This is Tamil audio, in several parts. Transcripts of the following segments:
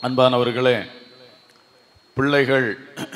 அன்பானவர்களே பிள்ளைகள்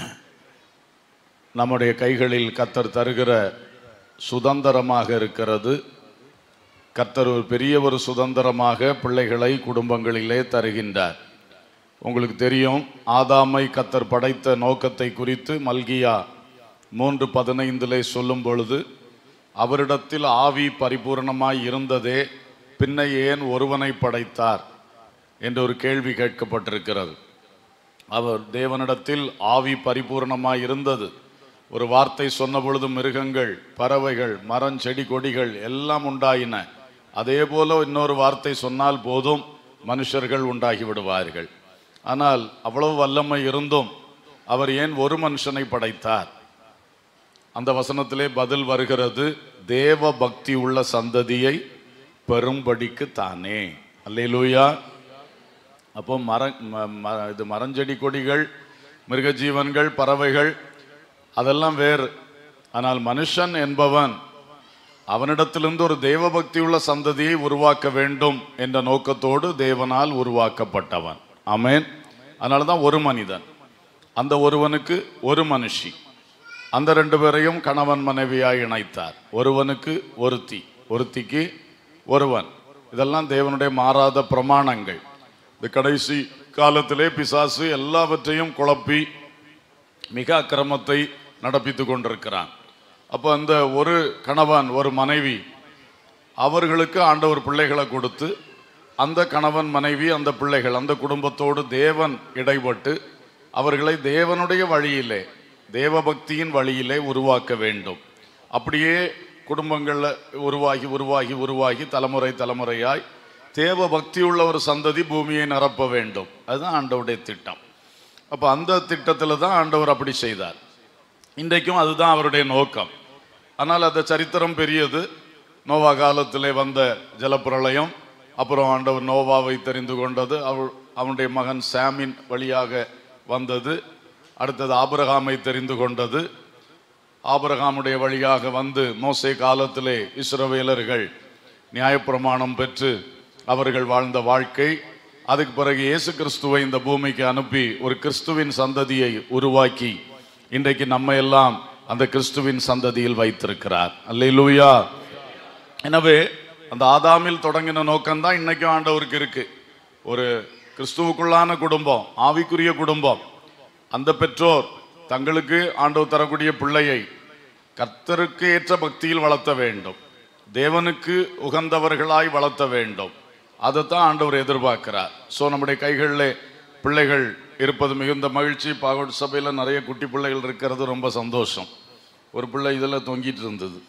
நம்முடைய கைகளில் கத்தர் தருகிற சுதந்திரமாக இருக்கிறது கர்த்தர் ஒரு பெரிய ஒரு சுதந்திரமாக பிள்ளைகளை குடும்பங்களிலே தருகின்றார் உங்களுக்கு தெரியும் ஆதாமை கத்தர் படைத்த நோக்கத்தை குறித்து மல்கியா மூன்று பதினைந்திலே சொல்லும் பொழுது அவரிடத்தில் ஆவி பரிபூரணமாய் இருந்ததே பின்ன ஏன் ஒருவனை படைத்தார் என்ற ஒரு கேள்வி கேட்கப்பட்டிருக்கிறது அவர் தேவனிடத்தில் ஆவி பரிபூரணமாய் இருந்தது ஒரு வார்த்தை சொன்ன பொழுது மிருகங்கள் பறவைகள் மரம் செடி கொடிகள் எல்லாம் உண்டாயின அதே போல இன்னொரு வார்த்தை சொன்னால் போதும் மனுஷர்கள் உண்டாகி விடுவார்கள் ஆனால் அவ்வளவு வல்லமை இருந்தும் அவர் ஏன் ஒரு மனுஷனை படைத்தார் அந்த வசனத்திலே பதில் வருகிறது தேவ பக்தி உள்ள சந்ததியை பெரும்படிக்கு தானே அல்லேலூயா அப்போ மர ம- ம- இது மரஞ்செடி கொடிகள் மிருக ஜீவன்கள் பறவைகள் அதெல்லாம் வேறு ஆனால் மனுஷன் என்பவன் அவனிடத்திலிருந்து ஒரு தேவபக்தி உள்ள சந்ததியை உருவாக்க வேண்டும் என்ற நோக்கத்தோடு தேவனால் உருவாக்கப்பட்டவன் ஆமென் அதனால தான் ஒரு மனிதன் அந்த ஒருவனுக்கு ஒரு மனுஷி அந்த ரெண்டு பேரையும் கணவன் மனைவியாய் இணைத்தார் ஒருவனுக்கு ஒருத்தி ஒருத்திக்கு ஒருவன் இதெல்லாம் தேவனுடைய மாறாத பிரமாணங்கள் இந்த கடைசி காலத்திலே பிசாசு எல்லாவற்றையும் குழப்பி மிக அக்கிரமத்தை நடப்பித்து கொண்டிருக்கிறான் அப்போ அந்த ஒரு கணவன் ஒரு மனைவி அவர்களுக்கு ஆண்டவர் பிள்ளைகளை கொடுத்து அந்த கணவன் மனைவி அந்த பிள்ளைகள் அந்த குடும்பத்தோடு தேவன் இடைப்பட்டு அவர்களை தேவனுடைய வழியிலே தேவபக்தியின் வழியிலே உருவாக்க வேண்டும் அப்படியே குடும்பங்களில் உருவாகி உருவாகி உருவாகி தலைமுறை தலைமுறையாய் தேவ பக்தியுள்ள ஒரு சந்ததி பூமியை நிரப்ப வேண்டும் அதுதான் ஆண்டவருடைய திட்டம் அப்போ அந்த திட்டத்தில் தான் ஆண்டவர் அப்படி செய்தார் இன்றைக்கும் அதுதான் அவருடைய நோக்கம் ஆனால் அந்த சரித்திரம் பெரியது நோவா காலத்திலே வந்த ஜலப்பிரளயம் அப்புறம் ஆண்டவர் நோவாவை தெரிந்து கொண்டது அவள் அவனுடைய மகன் சாமின் வழியாக வந்தது அடுத்தது ஆபிரகாமை தெரிந்து கொண்டது ஆபிரகாமுடைய வழியாக வந்து மோசே காலத்திலே இஸ்ரவேலர்கள் நியாயப்பிரமாணம் பெற்று அவர்கள் வாழ்ந்த வாழ்க்கை அதுக்கு பிறகு இயேசு கிறிஸ்துவை இந்த பூமிக்கு அனுப்பி ஒரு கிறிஸ்துவின் சந்ததியை உருவாக்கி இன்றைக்கு நம்ம எல்லாம் அந்த கிறிஸ்துவின் சந்ததியில் வைத்திருக்கிறார் அல்லேலூயா எனவே அந்த ஆதாமில் தொடங்கின நோக்கம்தான் இன்னைக்கும் ஆண்டவருக்கு இருக்கு ஒரு கிறிஸ்துவுக்குள்ளான குடும்பம் ஆவிக்குரிய குடும்பம் அந்த பெற்றோர் தங்களுக்கு ஆண்டவர் தரக்கூடிய பிள்ளையை கர்த்தருக்கு ஏற்ற பக்தியில் வளர்த்த வேண்டும் தேவனுக்கு உகந்தவர்களாய் வளர்த்த வேண்டும் அதைத்தான் ஆண்டவர் எதிர்பார்க்கிறார் ஸோ நம்முடைய கைகளில் பிள்ளைகள் இருப்பது மிகுந்த மகிழ்ச்சி பாகோட் சபையில் நிறைய குட்டி பிள்ளைகள் இருக்கிறது ரொம்ப சந்தோஷம் ஒரு பிள்ளை இதில் தொங்கிட்டு இருந்தது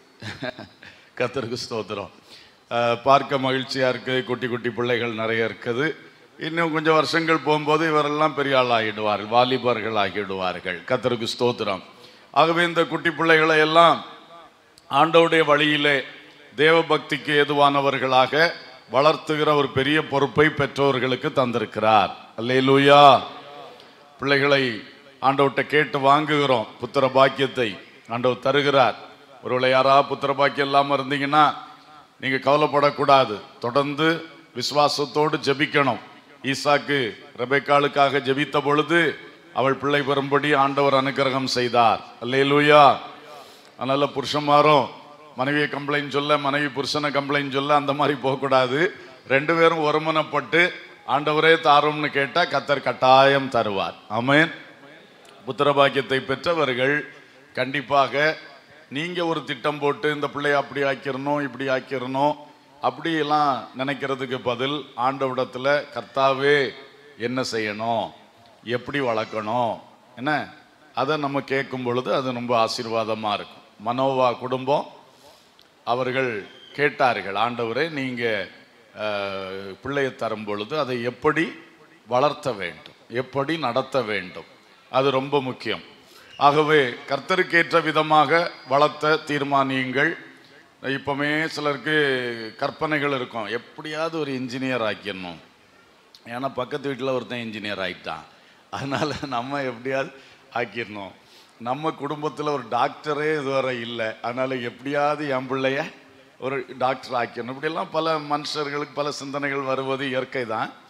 கத்தருக்கு ஸ்தோத்திரம் அஹ், பார்க்க மகிழ்ச்சியாக இருக்குது குட்டி குட்டி பிள்ளைகள் நிறைய இருக்குது இன்னும் கொஞ்சம் வருஷங்கள் போகும்போது இவரெல்லாம் பெரிய ஆள் ஆகிடுவார்கள் வாலிபர்கள் ஆகிடுவார்கள் கத்தருக்கு ஸ்தோத்திரம் ஆகவே இந்த குட்டி பிள்ளைகளை எல்லாம் ஆண்டவருடைய வழியிலே தேவபக்திக்கு ஏதுவானவர்களாக வளர்த்துகிற ஒரு பெரிய பொறுப்பை பெற்றோர்களுக்கு தந்திருக்கிறார் அல்லேலூயா பிள்ளைகளை ஆண்டவர்கிட்ட கேட்டு வாங்குகிறோம் புத்திர பாக்கியத்தை ஆண்டவர் தருகிறார் ஒருவேளை யாரா புத்திர பாக்கியம் இல்லாமல் இருந்தீங்கன்னா நீங்க கவலைப்படக்கூடாது தொடர்ந்து விசுவாசத்தோடு ஜெபிக்கணும் ஈசாக்கு ரெபெக்காளுக்காக ஜெபித்த பொழுது அவள் பிள்ளை பெறும்படி ஆண்டவர் அனுக்கிரகம் செய்தார் அல்லேலூயா அதனால புருஷன்மாரும் மனைவியை கம்ப்ளைண்ட் சொல்ல மனைவி புருஷனை கம்ப்ளைண்ட் சொல்ல அந்த மாதிரி போகக்கூடாது ரெண்டு பேரும் ஒருமனப்பட்டு ஆண்டவரே தாரும்னு கேட்டா கத்தர் கட்டாயம் தருவார் ஆமென் புத்திர பாக்கியத்தை பெற்றவர்கள் கண்டிப்பாக நீங்க ஒரு திட்டம் போட்டு இந்த பிள்ளைய அப்படி ஆக்கிரணும் இப்படி ஆக்கிரணும் அப்படியெல்லாம் நினைக்கிறதுக்கு பதில் ஆண்டவிடத்துல கர்த்தாவே என்ன செய்யணும் எப்படி வளர்க்கணும் என்ன அதை நம்ம கேட்கும் பொழுது அது ரொம்ப ஆசீர்வாதமாக இருக்கும் மனோவா குடும்பம் அவர்கள் கேட்டார்கள் ஆண்டவரே நீங்கள் பிள்ளையை தரும் பொழுது அதை எப்படி வளர்த்த வேண்டும் எப்படி நடத்த வேண்டும் அது ரொம்ப முக்கியம் ஆகவே கர்த்தருக்கேற்ற விதமாக வளர்த்த தீர்மானியுங்கள் இப்போமே சிலருக்கு கற்பனைகள் இருக்கும் எப்படியாவது ஒரு இன்ஜினியர் ஆக்கிடணும் ஏன்னா பக்கத்து வீட்டில் ஒருத்தன் இன்ஜினியர் ஆகிட்டான் அதனால் நம்ம எப்படியாவது ஆக்கிடணும் நம்ம குடும்பத்தில் ஒரு டாக்டரே இதுவரை இல்லை அதனால் எப்படியாவது என் பிள்ளைய ஒரு டாக்டர் ஆக்கணும் இப்படியெல்லாம் பல மனுஷர்களுக்கு பல சிந்தனைகள் வருவது இயற்கை தான்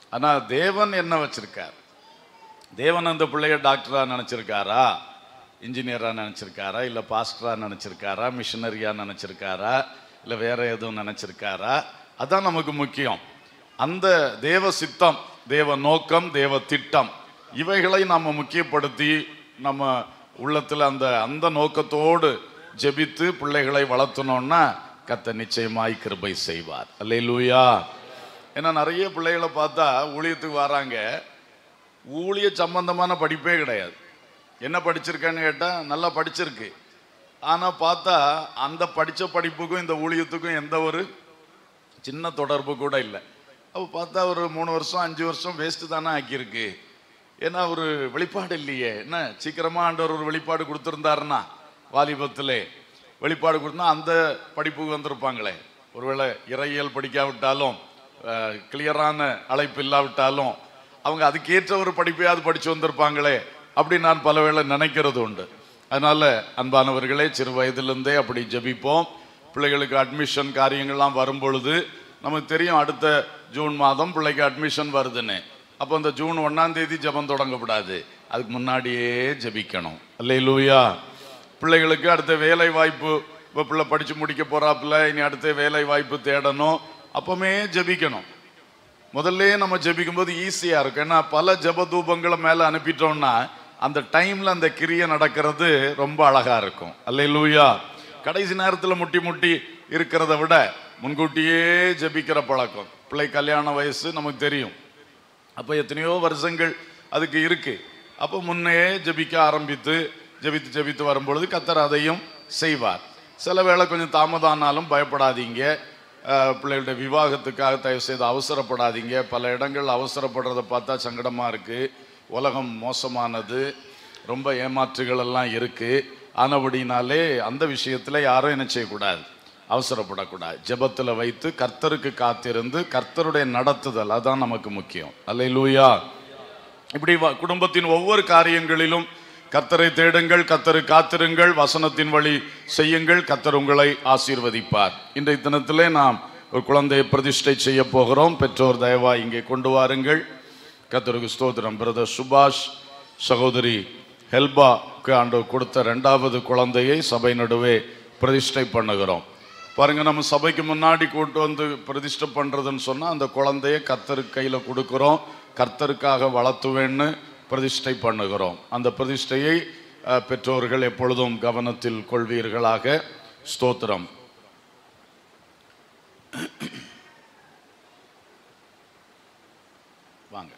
ஆனா தேவன் என்ன வச்சிருக்கார் தேவன் அந்த பிள்ளைய டாக்டரா நினைச்சிருக்காரா இன்ஜினியரா நினைச்சிருக்காரா இல்ல பாஸ்டரா நினைச்சிருக்காரா மிஷனரியா நினைச்சிருக்காரா இல்ல வேற எதுவும் நினைச்சிருக்காரா அதான் நமக்கு முக்கியம் அந்த தேவ சித்தம் தேவ நோக்கம் தேவ திட்டம் இவைகளை நம்ம முக்கியப்படுத்தி நம்ம உள்ளத்துல அந்த அந்த நோக்கத்தோடு ஜெபித்து பிள்ளைகளை வளர்த்தணும்னா கத்த நிச்சயமாய் கிருபை செய்வார் அல்லேலூயா ஏன்னா நிறைய பிள்ளைகளை பார்த்தா ஊழியத்துக்கு வராங்க ஊழிய சம்பந்தமான படிப்பே கிடையாது என்ன படிச்சிருக்கான்னு கேட்டால் நல்லா படிச்சிருக்கு ஆனால் பார்த்தா அந்த படித்த படிப்புக்கும் இந்த ஊழியத்துக்கும் எந்த ஒரு சின்ன தொடர்பு கூட இல்லை அப்போ பார்த்தா ஒரு மூணு வருஷம் அஞ்சு வருஷம் வேஸ்ட்டு தானே ஆக்கியிருக்கு ஏன்னா ஒரு வெளிப்பாடு இல்லையே என்ன சீக்கிரமாக ஆண்டவர் ஒரு வெளிப்பாடு கொடுத்துருந்தாருன்னா வாலிபத்திலே வெளிப்பாடு கொடுத்தா அந்த படிப்புக்கு வந்திருப்பாங்களே ஒருவேளை இறையியல் படிக்காவிட்டாலும் கிளியரான அழைப்பு இல்லாவிட்டாலும் அவங்க அதுக்கேற்ற ஒரு படிப்பையாவது படிச்சு வந்திருப்பாங்களே அப்படி நான் பல வேளை நினைக்கிறது உண்டு அதனால அன்பானவர்களே சிறு வயதிலிருந்தே அப்படி ஜெபிப்போம் பிள்ளைகளுக்கு அட்மிஷன் காரியங்கள்லாம் வரும் பொழுது நமக்கு தெரியும் அடுத்த ஜூன் மாதம் பிள்ளைக்கு அட்மிஷன் வருதுன்னு அப்போ அந்த ஜூன் ஒன்னாம் தேதி ஜெபம் தொடங்கக்கூடாது அதுக்கு முன்னாடியே ஜெபிக்கணும் அல்லேலூயா பிள்ளைகளுக்கு அடுத்த வேலை வாய்ப்பு இப்போ பிள்ளை படித்து முடிக்க போறாப்புல இனி அடுத்த வேலை வாய்ப்பு தேடணும் அப்பவுமே ஜெபிக்கணும் முதல்ல நம்ம ஜெபிக்கும் போது ஈஸியா இருக்கும் ஏன்னா பல ஜெப தூபங்களை மேல அனுப்பிட்டோம்னா அந்த டைம்ல அந்த கிரியை நடக்கிறது ரொம்ப அழகா இருக்கும் அல்லேலூயா கடைசி நேரத்துல முட்டி முட்டி இருக்கிறத விட முன்கூட்டியே ஜெபிக்கிற பழக்கம் பிள்ளை கல்யாண வயசு நமக்கு தெரியும் அப்போ எத்தனையோ வருஷங்கள் அதுக்கு இருக்கு அப்போ முன்னே ஜெபிக்க ஆரம்பித்து ஜெபித்து ஜெபித்து வரும்பொழுது கத்தர் அதையும் செய்வார் சில வேளை கொஞ்சம் தாமதம் ஆனாலும் பயப்படாதீங்க அஹ், பிள்ளைகளுடைய விவாகத்துக்காக தயவு செய்து அவசரப்படாதீங்க பல இடங்கள் அவசரப்படுறத பார்த்தா சங்கடமா இருக்கு உலகம் மோசமானது ரொம்ப ஏமாற்றுகள் எல்லாம் இருக்கு ஆனபடினாலே அந்த விஷயத்துல யாரும் என்ன செய்யக்கூடாது அவசரப்படக்கூடாது ஜெபத்துல வைத்து கர்த்தருக்கு காத்திருந்து கர்த்தருடைய நடத்துதல் அதான் நமக்கு முக்கியம் அல்லேலூயா இப்படி வ- குடும்பத்தின் ஒவ்வொரு காரியங்களிலும் கர்த்தரை தேடுங்கள் கர்த்தரை காத்திருங்கள் வசனத்தின் வழி செய்யுங்கள் கர்த்தர் உங்களை ஆசீர்வதிப்பார் இன்றைய தினத்திலே நாம் ஒரு குழந்தையை பிரதிஷ்டை செய்ய போகிறோம் பெற்றோர் தயவா இங்கே கொண்டு வாருங்கள் கர்த்தருக்கு ஸ்தோத்திரம் பிரதர் சுபாஷ் சகோதரி ஹெல்பாக்கு ஆண்டவர் கொடுத்த ரெண்டாவது குழந்தையை சபை நடுவே பிரதிஷ்டை பண்ணுகிறோம் பாருங்க நம்ம சபைக்கு முன்னாடி கூட்டு வந்து பிரதிஷ்டை பண்றதுன்னு சொன்னா அந்த குழந்தைய கர்த்தருக்கு கையில கொடுக்கிறோம் கர்த்தருக்காக வளர்த்துவேன்னு பிரதிஷ்டை பண்ணுகிறோம் அந்த பிரதிஷ்டையை அஹ், பெற்றோர்கள் எப்பொழுதும் கவனத்தில் கொள்வீர்களாக ஸ்தோத்திரம் வாங்க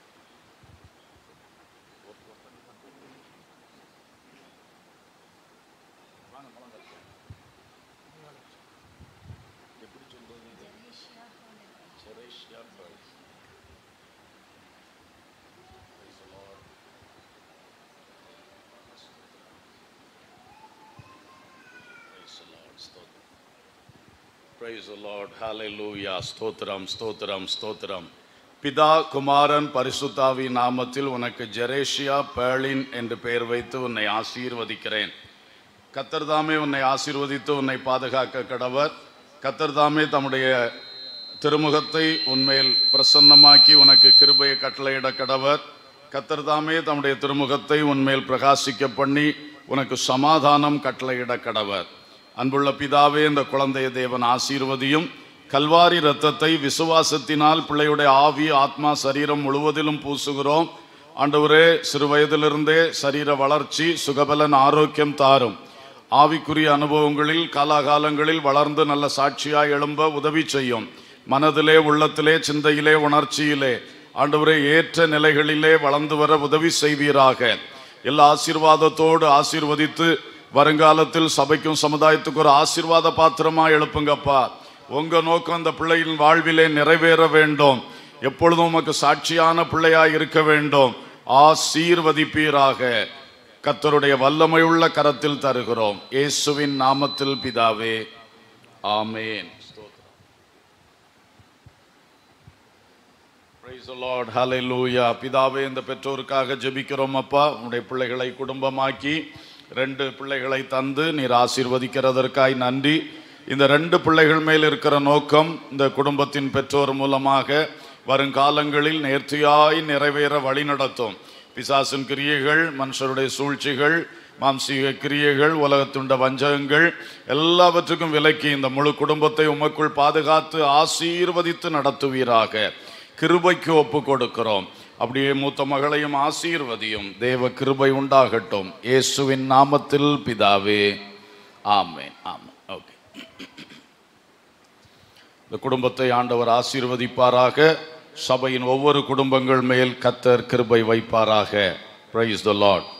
Praise the Lord. Hallelujah. ஸ்தோத்திரம் ஸ்தோத்திரம் ஸ்தோத்திரம் பிதா குமாரன் பரிசுத்தாவி நாமத்தில் உனக்கு ஜெரேஷியா பேர்லின் என்று பெயர் வைத்து உன்னை ஆசீர்வதிக்கிறேன் கத்தர்தாமே உன்னை ஆசீர்வதித்து உன்னை பாதுகாக்க கடவர் கத்தர்தாமே தம்முடைய திருமுகத்தை உன்மேல் பிரசன்னமாக்கி உனக்கு கிருபையை கட்டளையிட கடவர் கத்தர்தாமே தம்முடைய திருமுகத்தை உன்மேல் பிரகாசிக்க பண்ணி உனக்கு சமாதானம் கட்டளையிட கடவர் அன்புள்ள பிதாவே இந்த குழந்தைய தேவன் ஆசீர்வதியும் கல்வாரி இரத்தத்தை விசுவாசத்தினால் பிள்ளையுடைய ஆவி ஆத்மா சரீரம் முழுவதிலும் பூசுகிறோம் ஆண்டவரே சிறு வயதிலிருந்தே சரீர வளர்ச்சி சுகபலன் ஆரோக்கியம் தாரும் ஆவிக்குரிய அனுபவங்களில் காலாகாலங்களில் வளர்ந்து நல்ல சாட்சியாய் எழும்ப உதவி செய்யும் மனதிலே உள்ளத்திலே சிந்தையிலே உணர்ச்சியிலே ஆண்டவரே ஏற்ற நிலைகளிலே வளர்ந்து வர உதவி செய்வீராக எல்லா ஆசீர்வாதத்தோடு ஆசீர்வதித்து வருங்காலத்தில் சபைக்கும் சமுதாயத்துக்கு ஒரு ஆசீர்வாத பாத்திரமா எழுப்புங்கப்பா உங்க நோக்கம் அந்த பிள்ளையின் வாழ்விலே நிறைவேற வேண்டும் எப்பொழுதும் உமக்கு சாட்சியான பிள்ளையாய் இருக்க வேண்டும் ஆசீர்வதிப்பீராக கர்த்தருடைய வல்லமையுள்ள கரத்தில் தருகிறோம் இயேசுவின் நாமத்தில் பிதாவே ஆமேன் Praise the Lord. Hallelujah. பிதாவே இந்த பெற்றோருக்காக ஜெபிக்கிறோம் அப்பா உங்களுடைய பிள்ளைகளை குடும்பமாக்கி ரெண்டு பிள்ளைகளை தந்து நீர் ஆசீர்வதிக்கிறதற்காய் நன்றி இந்த ரெண்டு பிள்ளைகள் மேல் இருக்கிற நோக்கம் இந்த குடும்பத்தின் பெற்றோர் மூலமாக வருங்காலங்களில் நேர்த்தியாய் நிறைவேற வழிநடத்தும் பிசாசின் கிரியைகள் மனுஷருடைய சூழ்ச்சிகள் மாம்சீக கிரியைகள் உலகத்துண்ட வஞ்சகங்கள் எல்லாவற்றுக்கும் விலக்கி இந்த முழு குடும்பத்தை உமக்குள் பாதுகாத்து ஆசீர்வதித்து நடத்துவீராக கிருபைக்கு ஒப்பு கொடுக்கிறோம் அப்படியே மூத்த மகளையும் ஆசீர்வதியும் தேவ கிருபை உண்டாகட்டும் இயேசுவின் நாமத்தில் பிதாவே ஆமென் ஆமென் ஓகே இந்த குடும்பத்தை ஆண்டவர் ஆசீர்வதிப்பாராக சபையின் ஒவ்வொரு குடும்பங்கள் மேல் கத்தர் கிருபை வைப்பாராக பிரைஸ் த லார்ட்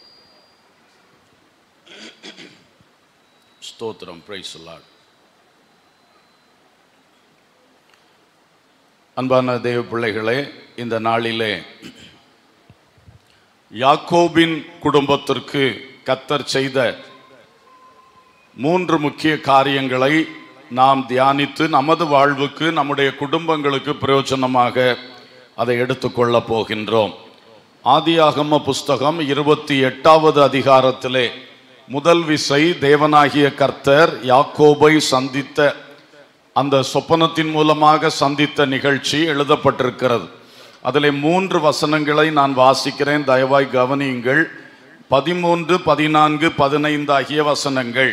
ஸ்தோத்திரம் பிரைஸ் லார்ட் அன்பான தேவ பிள்ளைகளே இந்த நாளிலே யாக்கோபின் குடும்பத்திற்கு கத்தர் செய்த மூன்று முக்கிய காரியங்களை நாம் தியானித்து நமது வாழ்வுக்கு நம்முடைய குடும்பங்களுக்கு பிரயோஜனமாக அதை எடுத்துக்கொள்ளப் போகின்றோம் ஆதியாகம புஸ்தகம் இருபத்தி எட்டாவது அதிகாரத்திலே முதல் விசை தேவனாகிய கர்த்தர் யாக்கோபை சந்தித்த அந்த சொப்பனத்தின் மூலமாக சந்தித்த நிகழ்ச்சி எழுதப்பட்டிருக்கிறது அதிலே மூன்று வசனங்களை நான் வாசிக்கிறேன் தயவாய் கவனியுங்கள் பதிமூன்று பதினான்கு பதினைந்து ஆகிய வசனங்கள்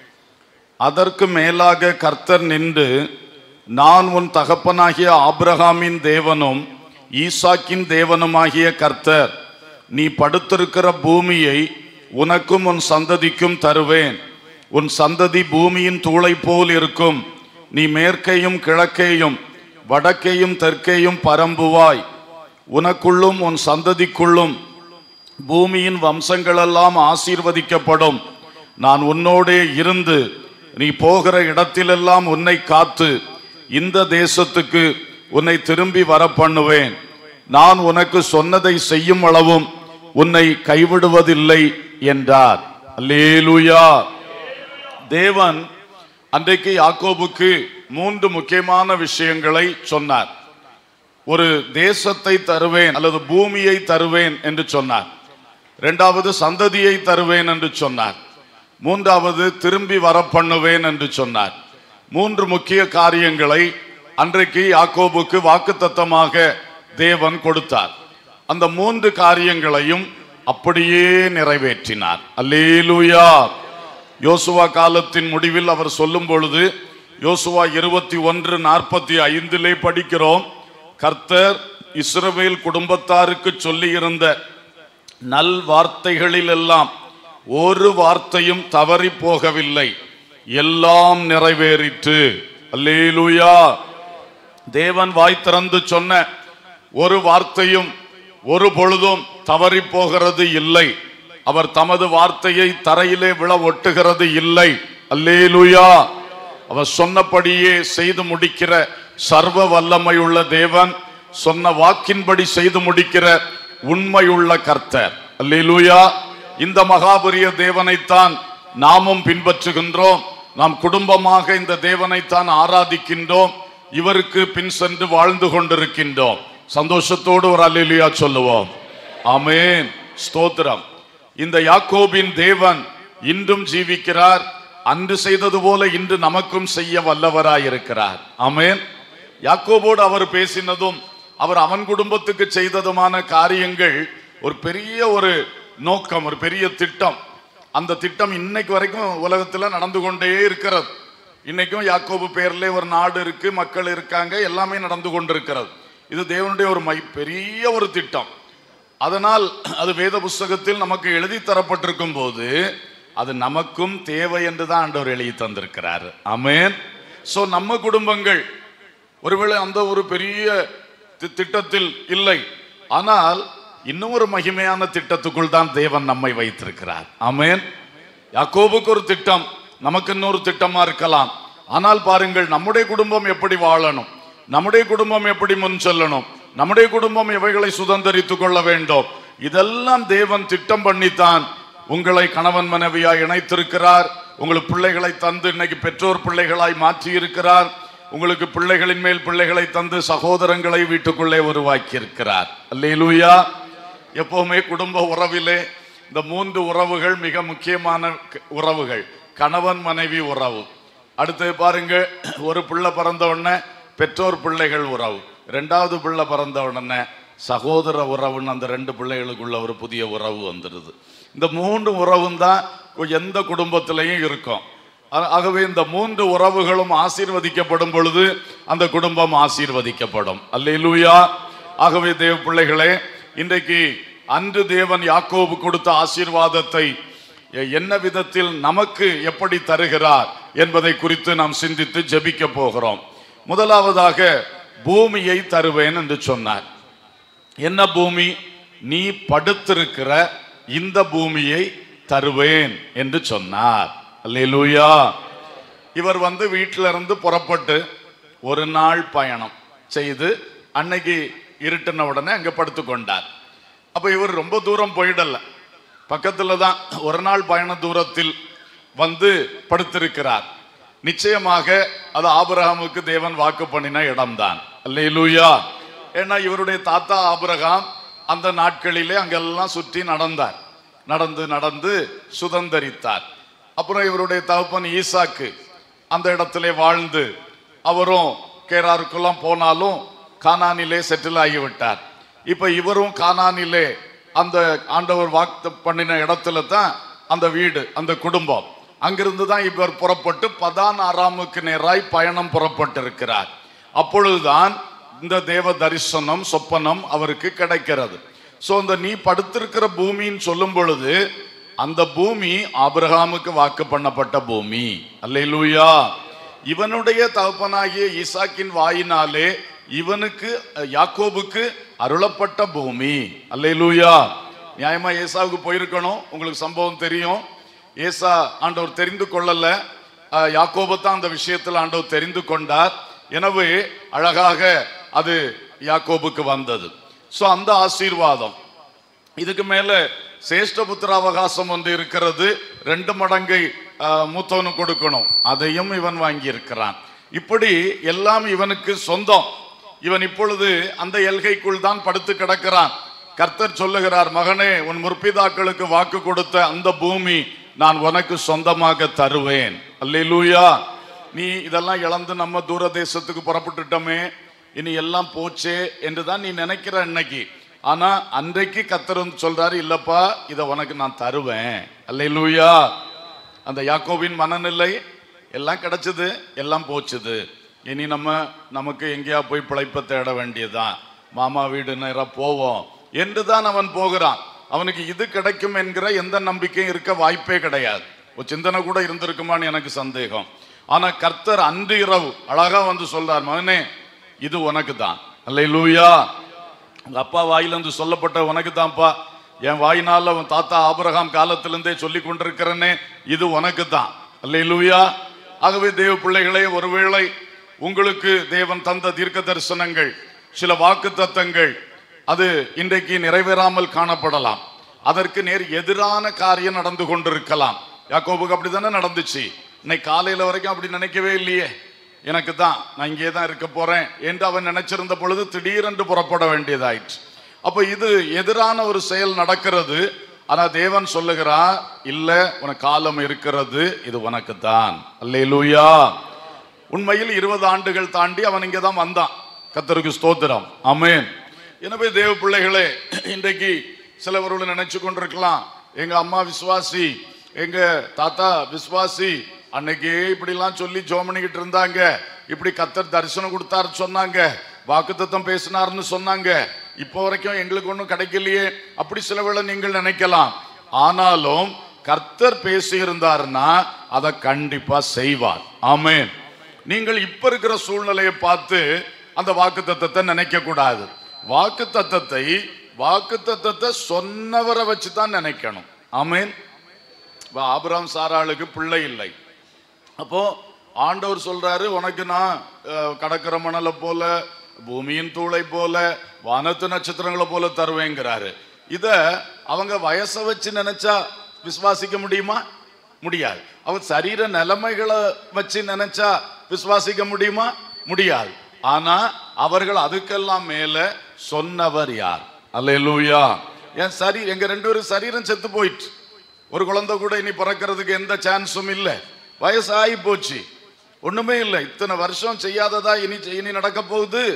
அதற்கு மேலாக கர்த்தர் நின்று நான் உன் தகப்பனாகிய ஆபிரகாமின் தேவனும் ஈசாக்கின் தேவனுமாகிய கர்த்தர் நீ படுத்திருக்கிற பூமியை உனக்கும் உன் சந்ததிக்கும் தருவேன் உன் சந்ததி பூமியின் தூளை போல் இருக்கும் நீ மேற்கையும் கிழக்கேயும் வடக்கேயும் தெற்கேயும் பரம்புவாய் உனக்குள்ளும் உன் சந்ததிக்குள்ளும் பூமியின் வம்சங்களெல்லாம் ஆசீர்வதிக்கப்படும் நான் உன்னோடே இருந்து நீ போகிற இடத்திலெல்லாம் உன்னை காத்து இந்த தேசத்துக்கு உன்னை திரும்பி வர பண்ணுவேன் நான் உனக்கு சொன்னதை செய்யும் அளவும் உன்னை கைவிடுவதில்லை என்றார் அல்லேலூயா தேவன் அன்றைக்கு யாக்கோபுக்கு மூன்று முக்கியமான விஷயங்களை சொன்னார் ஒரு தேசத்தை தருவேன் அல்லது பூமியை தருவேன் என்று சொன்னார் இரண்டாவது சந்ததியை தருவேன் என்று சொன்னார் மூன்றாவது திரும்பி வர பண்ணுவேன் என்று சொன்னார் மூன்று முக்கிய காரியங்களை அன்றைக்கு யாக்கோபுக்கு வாக்குத்தத்தமாக தேவன் கொடுத்தார் அந்த மூன்று காரியங்களையும் அப்படியே நிறைவேற்றினார் அல்லேலூயா யோசுவா காலத்தின் முடிவில் அவர் சொல்லும் பொழுது யோசுவா இருபத்தி ஒன்று நாற்பத்தி ஐந்திலே படிக்கிறோம் கர்த்தர் இஸ்ரவேல் குடும்பத்தாருக்கு சொல்லியிருந்த நல் வார்த்தைகளிலெல்லாம் ஒரு வார்த்தையும் தவறி போகவில்லை எல்லாம் நிறைவேறிற்று அல்லேலூயா தேவன் வாய் திறந்து சொன்ன ஒரு வார்த்தையும் ஒரு பொழுதும் தவறி போகிறது இல்லை அவர் தமது வார்த்தையை தரையிலே விழ ஒட்டுகிறது இல்லை அல்லேலூயா அவர் சொன்னபடியே செய்து முடிக்கிற சர்வ வல்லமையுள்ள தேவன் சொன்ன வாக்கின்படி செய்து முடிக்கிற உண்மையுள்ள கர்த்தர் அல்லேலூயா இந்த மகாபரிய தேவனைத்தான் நாமும் பின்பற்றுகின்றோம் நாம் குடும்பமாக இந்த தேவனைத்தான் ஆராதிக்கின்றோம் இவருக்கு பின் சென்று வாழ்ந்து கொண்டிருக்கின்றோம் சந்தோஷத்தோடு ஒரு அல்லேலூயா சொல்லுவோம் ஆமென் ஸ்தோத்திரம் இந்த யாக்கோபின் தேவன் இன்றும் ஜீவிக்கிறார் அன்று செய்தது போல இன்று நமக்கும் செய்ய வல்லவராய் இருக்கிறார் ஆமென் யாக்கோபோடு அவர் பேசினதும் அவர் அவன் குடும்பத்துக்கு செய்ததுமான காரியங்கள் ஒரு பெரிய ஒரு நோக்கம் ஒரு பெரிய திட்டம் அந்த திட்டம் இன்னைக்கு வரைக்கும் உலகத்துல நடந்து கொண்டே இருக்கிறது இன்னைக்கும் யாக்கோபு பேர்ல ஒரு நாடு இருக்கு மக்கள் இருக்காங்க எல்லாமே நடந்து கொண்டிருக்கிறது இது தேவனுடைய ஒரு மை பெரிய ஒரு திட்டம் அதனால் அது வேத புஸ்தகத்தில் நமக்கு எழுதி தரப்பட்டிருக்கும் போது அது நமக்கும் தேவை என்று தான் ஆண்டவர் எழுதி தந்திருக்கிறார் ஆமென் சோ நம்ம குடும்பங்கள் ஒருவேளை அந்த ஒரு பெரிய தி- திட்டத்தில் இல்லை ஆனால் இன்னும் ஒரு மகிமையான திட்டத்துக்குள் தான் தேவன் நம்மை வைத்திருக்கிறார் ஆமென் யாக்கோபுக்கு ஒரு திட்டம் நமக்கு இன்னொரு திட்டமா இருக்கலாம் ஆனால் பாருங்கள் நம்முடைய குடும்பம் எப்படி வாழணும் நம்முடைய குடும்பம் எப்படி முன் செல்லணும் நம்முடைய குடும்பம் எவைகளை சுதந்திரித்துக் கொள்ள வேண்டும் இதெல்லாம் தேவன் திட்டம் பண்ணித்தான் உங்களை கணவன் மனைவியாய் இணைத்திருக்கிறார் உங்களுக்கு பிள்ளைகளை தந்து இன்னைக்கு பெற்றோர் பிள்ளைகளாய் மாற்றி இருக்கிறார் உங்களுக்கு பிள்ளைகளின் மேல் பிள்ளைகளை தந்து சகோதரங்களை வீட்டுக்குள்ளே உருவாக்கி இருக்கிறார் அல்லேலூயா எப்பவுமே குடும்ப உறவிலே இந்த மூன்று உறவுகள் மிக முக்கியமான க- உறவுகள் கணவன் மனைவி உறவு அடுத்து பாருங்க ஒரு பிள்ளை பிறந்த உடனே பெற்றோர் பிள்ளைகள் உறவு ரெண்டாவது பிள்ளை பிறந்த உடனே சகோதர உறவுன்னு அந்த ரெண்டு பிள்ளைகளுக்குள்ள ஒரு புதிய உறவு வந்துடுது இந்த மூன்று உறவும் தான் எந்த குடும்பத்திலையும் இருக்கும் ஆ- ஆகவே இந்த மூன்று உறவுகளும் ஆசீர்வதிக்கப்படும் பொழுது அந்த குடும்பம் ஆசீர்வதிக்கப்படும் அல்லேலூயா ஆகவே தேவ பிள்ளைகளே இன்றைக்கு அன்று தேவன் யாக்கோபு கொடுத்த ஆசீர்வாதத்தை எ- என்ன விதத்தில் நமக்கு எப்படி தருகிறார் என்பதை குறித்து நாம் சிந்தித்து ஜெபிக்க போகிறோம் முதலாவதாக பூமியை தருவேன் என்று சொன்னார் என்ன பூமி நீ படுத்திருக்கிற இந்த பூமியை தருவேன் என்று சொன்னார் அல்லேலூயா இவர் வந்து வீட்டில இருந்து புறப்பட்டு ஒரு நாள் பயணம் செய்து அன்னைக்கு இருட்டின உடனே அங்க படுத்துக்கொண்டார் அப்ப இவர் ரொம்ப தூரம் போயிடல பக்கத்துல தான் ஒரு நாள் பயண தூரத்தில் வந்து படுத்திருக்கிறார் நிச்சயமாக அது ஆபிரகாமுக்கு தேவன் வாக்கு பண்ணின இடம்தான் அல்லேலூயா ஏன்னா இவருடைய தாத்தா ஆபிரகாம் அந்த நாட்களிலே அங்கெல்லாம் சுற்றி நடந்தார் நடந்து நடந்து சுதந்தரித்தார் அப்புறம் இவருடைய தகப்பன் ஈசாக்கு அந்த இடத்திலே வாழ்ந்து அவரும் கேராருக்கெல்லாம் போனாலும் கானானிலே செட்டில் ஆகிவிட்டார் இப்ப இவரும் கானானிலே அந்த ஆண்டவர் வாக்கு பண்ணின இடத்துல தான் அந்த வீடு அந்த குடும்பம் அங்கிருந்து தான் இவர் புறப்பட்டு பதான் ஆறாமுக்கு நேராய் பயணம் புறப்பட்டிருக்கிறார் அப்பொழுதுதான் இந்த தேவ தரிசனம் சொப்பனம் அவருக்கு கிடைக்கிறது சோ இந்த நீ படுத்திருக்கிற பூமின்னு சொல்லும் பொழுது அந்த பூமி ஆபிரகாமுக்கு வாக்கு பண்ணப்பட்ட பூமி அல்லேலூயா இவனுடைய தகப்பனாகிய ஈசாக்கின் வாயினாலே இவனுக்கு அஹ், யாக்கோபுக்கு அருளப்பட்ட பூமி அல்லேலூயா நியாயமா ஏசாவுக்கு போயிருக்கணும் உங்களுக்கு சம்பவம் தெரியும் ஏசா ஆண்டவர் தெரிந்து கொள்ளல அஹ், யாக்கோபை தான் அந்த விஷயத்தில் ஆண்டவர் தெரிந்து கொண்டார் எனவே அழகாக அது யாக்கோபுக்கு வந்தது சோ அந்த ஆசீர்வாதம் இதுக்கு மேல சேஷ்டபுத்திர அவகாசம் ஒன்று இருக்கிறது ரெண்டு மடங்கை ஆஹ், மூத்தவனுக்கு கொடுக்கணும் அதையும் இவன் வாங்கி இருக்கிறான் இப்படி எல்லாம் இவனுக்கு சொந்தம் இவன் இப்பொழுது அந்த எல்கைக்குள் தான் படுத்து கிடக்கிறான் கர்த்தர் சொல்லுகிறார் மகனே உன் முற்பிதாக்களுக்கு வாக்கு கொடுத்த அந்த பூமி நான் உனக்கு சொந்தமாக தருவேன் அல்லேலூயா நீ இதெல்லாம் இழந்து நம்ம தூர தேசத்துக்கு புறப்பட்டுட்டோமே இனி எல்லாம் போச்சே என்று தான் நீ நினைக்கிற இன்னைக்கு ஆனா அன்றைக்கு கத்தர் வந்து சொல்றாரு இல்லப்பா இதை உனக்கு நான் தருவேன் அல்லேலூயா அந்த யாக்கோபின் மனநிலை எல்லாம் கிடைச்சது எல்லாம் போச்சுது இனி நம்ம நமக்கு எங்கேயா போய் பிழைப்ப தேட வேண்டியதுதான் மாமா வீடு நேரா போவோம் என்று தான் அவன் போகிறான் அவனுக்கு இது கிடைக்கும் என்கிற எந்த நம்பிக்கையும் இருக்க வாய்ப்பே கிடையாது ஒரு சிந்தனை கூட இருந்திருக்குமான்னு எனக்கு சந்தேகம் ஆனா கர்த்தர் அன்று இரவு அழகா வந்து சொல்றார் மகனே இது உனக்கு தான் அல்லேலூயா உங்க அப்பா வாயிலிருந்து சொல்லப்பட்ட உனக்கு தான்ப்பா என் வாயினால உன் தாத்தா ஆபிரகாம் காலத்திலிருந்தே சொல்லி கொண்டிருக்கிறேனே இது உனக்கு தான் அல்லேலூயா ஆகவே தேவ பிள்ளைகளே ஒருவேளை உங்களுக்கு தேவன் தந்த தீர்க்க தரிசனங்கள் சில வாக்கு தத்தங்கள் அது இன்றைக்கு நிறைவேறாமல் காணப்படலாம் அதற்கு நேர் எதிரான காரியம் நடந்து கொண்டிருக்கலாம் யாக்கோபுக்கு அப்படித்தானே நடந்துச்சு இன்னைக்கு காலையில வரைக்கும் அப்படி நினைக்கவே இல்லையே எனக்கு தான் நான் இங்கே தான் இருக்க போறேன் என்று அவன் நினைச்சிருந்த பொழுது திடீரென்று புறப்பட வேண்டியதாயிற்று அப்ப இது எதிரான ஒரு செயல் நடக்கிறது ஆனா தேவன் சொல்லுகிறார் இல்ல உனக்கு காலம் இருக்கிறது இது உனக்கு தான் அல்லேலூயா உண்மையில் இருபது ஆண்டுகள் தாண்டி அவன் இங்கே தான் வந்தான் கத்தருக்கு ஸ்தோத்திரம் ஆமென் எனவே தேவ பிள்ளைகளே இன்றைக்கு சிலவர்கள் நினைச்சு கொண்டிருக்கலாம் எங்க அம்மா விசுவாசி எங்க தாத்தா விசுவாசி அன்னைக்கே இப்படிலாம் சொல்லி ஜோம் பண்ணிக்கிட்டு இருந்தாங்க இப்படி கத்தர் தரிசனம் கொடுத்தாரு சொன்னாங்க வாக்குத்தத்தம் பேசினார்னு சொன்னாங்க இப்போ வரைக்கும் எங்களுக்கு ஒன்றும் கிடைக்கலையே அப்படி சில வேளை நீங்கள் நினைக்கலாம் ஆனாலும் கர்த்தர் பேசியிருந்தாருன்னா அதை கண்டிப்பா செய்வார் ஆமென் நீங்கள் இப்ப இருக்கிற சூழ்நிலையை பார்த்து அந்த வாக்கு தத்தத்தை நினைக்க கூடாது வாக்கு தத்தத்தை வாக்கு தத்தத்தை சொன்னவரை வச்சு தான் நினைக்கணும் ஆமென் இப்ப ஆபிரகாம் சாராளுக்கு பிள்ளை இல்லை அப்போ ஆண்டவர் சொல்றாரு உனக்கு நான் அஹ், கடற்கரை மணலை போல பூமியின் தூளை போல வானத்து நட்சத்திரங்களை போல தருவேங்கிறாரு இத அவங்க வயசை வச்சு நினைச்சா விசுவாசிக்க முடியுமா முடியாது அவன் சரீர நிலைமைகளை வச்சு நினைச்சா விசுவாசிக்க முடியுமா முடியாது ஆனா அவர்கள் அதுக்கெல்லாம் மேல சொன்னவர் யார் அல்லேலூயா என் சரி எங்க ரெண்டு பேரும் சரீரம் செத்து போயிட்டு ஒரு குழந்தை கூட இனி பிறக்கிறதுக்கு எந்த சான்ஸும் இல்லை வயசாகி போச்சு ஒண்ணுமே இல்லை இத்தனை வருஷம் செய்யாததா இனி இனி நடக்க போகுது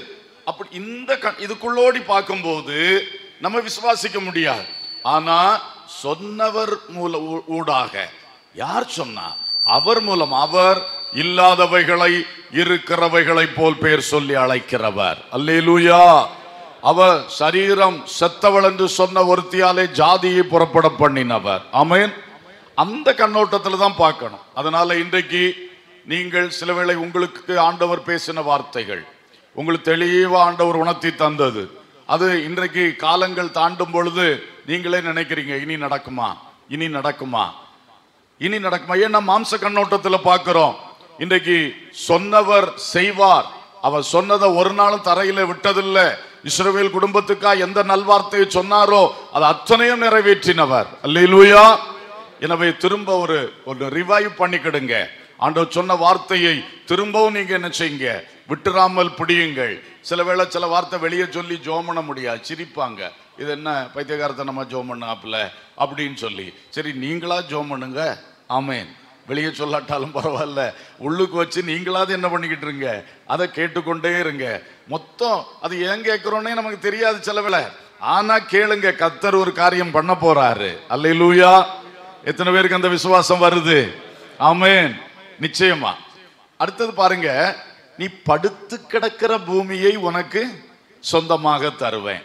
அப்படி இந்த கண் இதுக்குள்ளோடி பார்க்கும்போது நம்ம விசுவாசிக்க முடியாது ஆனா சொன்னவர் மூல ஊ- ஊடாக யார் சொன்னா அவர் மூலம் அவர் இல்லாதவைகளை இருக்கிறவைகளை போல் பேர் சொல்லி அழைக்கிறவர் அல்லேலூயா அவர் சரீரம் செத்தவள் என்று சொன்ன ஒருத்தியாலே ஜாதியை புறப்பட பண்ணினவர் ஆமென் அந்த கண்ணோட்டத்தில் தான் பார்க்கணும் அதனால இன்றைக்கு நீங்கள் சில வேளை உங்களுக்கு ஆண்டவர் பேசின வார்த்தைகள் உங்களுக்கு தெளிவா ஆண்டவர் உணர்த்தி தந்தது அது இன்றைக்கு காலங்கள் தாண்டும் பொழுது நீங்களே நினைக்கிறீங்க இனி நடக்குமா இனி நடக்குமா இனி நடக்குமா ஏன்னா மாம்ச கண்ணோட்டத்தில் பார்க்கிறோம் இன்றைக்கு சொன்னவர் செய்வார் அவர் சொன்னதை ஒரு நாளும் தரையில விட்டதில்லை இஸ்ரவேல் குடும்பத்துக்கா எந்த நல்வார்த்தையை சொன்னாரோ அது அத்தனையும் நிறைவேற்றினவர் அல்லேலூயா எனவே திரும்ப ஒரு ஒரு ரிவைவ் பண்ணிக்கிடுங்க ஆண்டவர் சொன்ன வார்த்தையை திரும்பவும் நீங்க என்ன செய்யுங்க விட்டுறாமல் பிடியுங்கள் சில வேளை சில வார்த்தை வெளியே சொல்லி ஜோம் பண்ண முடியாது சிரிப்பாங்க இது என்ன பைத்தியகாரத்தை நம்ம ஜோம் பண்ணாப்புல அப்படின்னு சொல்லி சரி நீங்களா ஜோம் பண்ணுங்க ஆமேன் வெளியே சொல்லாட்டாலும் பரவாயில்ல உள்ளுக்கு வச்சு நீங்களாவது என்ன பண்ணிக்கிட்டு இருங்க அதை கேட்டுக்கொண்டே இருங்க மொத்தம் அது ஏன் கேட்கிறோன்னே நமக்கு தெரியாது சில வேளை ஆனா கேளுங்க கத்தர் ஒரு காரியம் பண்ண போறாரு அல்லேலூயா எத்தனை பேருக்கு அந்த விசுவாசம் வருது ஆமென் நிச்சயமா அடுத்தது பாருங்க நீ படுத்து கிடக்கிற பூமியை உனக்கு சொந்தமாக தருவேன்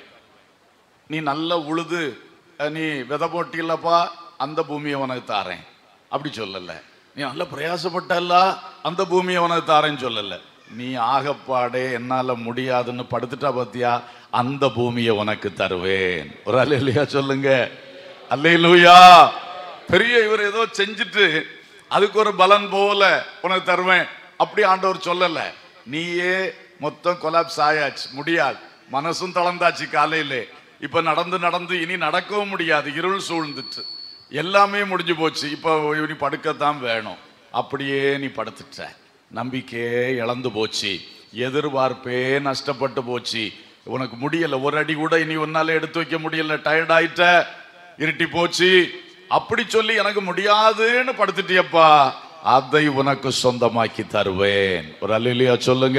நீ நல்ல உழுது அஹ், நீ விதை போட்டியில்லப்பா அந்த பூமியை உனக்கு தாரேன் அப்படி சொல்லல நீ நல்ல பிரயாசப்பட்டல்ல அந்த பூமியை உனக்கு தாரேன்னு சொல்லல நீ ஆகப்பாடே என்னால முடியாதுன்னு படுத்துட்டா பாத்தியா அந்த பூமியை உனக்கு தருவேன் ஒரு அல்லையா சொல்லுங்க அல்லேலூயா பெரிய இவர் ஏதோ செஞ்சுட்டு அதுக்கு ஒரு பலன் போல உனக்கு தருவேன் அப்படி ஆண்டவர் சொல்லல நீயே மொத்தம் கொலாப்ஸ் ஆயாச்சு முடியாது மனசும் தளர்ந்தாச்சு காலையிலே இப்ப நடந்து நடந்து இனி நடக்கவும் முடியாது இருள் சூழ்ந்துட்டு எல்லாமே முடிஞ்சு போச்சு இப்போ நீ படுக்கத்தான் வேணும் அப்படியே நீ படுத்துட்ட நம்பிக்கையே இழந்து போச்சு எதிர்பார்ப்பே நஷ்டப்பட்டு போச்சு உனக்கு முடியல ஒரு அடி கூட இனி உன்னால எடுத்து வைக்க முடியல டயர்ட் ஆயிட்ட இருட்டி போச்சு அப்படி சொல்லி எனக்கு முடியாதுன்னு படுத்துட்டியப்பா அதை உனக்கு சொந்தமாக்கி தருவேன் ஒரு அல்லேலூயா சொல்லுங்க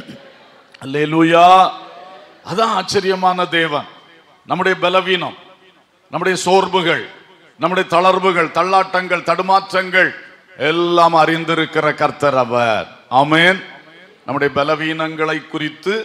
அல்லேலூயா அதான் ஆச்சரியமான தேவன் நம்முடைய பலவீனம் நம்முடைய சோர்வுகள் நம்முடைய தளர்வுகள் தள்ளாட்டங்கள் தடுமாற்றங்கள் எல்லாம் அறிந்திருக்கிற கர்த்தர் அவர் ஆமென் நம்முடைய பலவீனங்களை குறித்து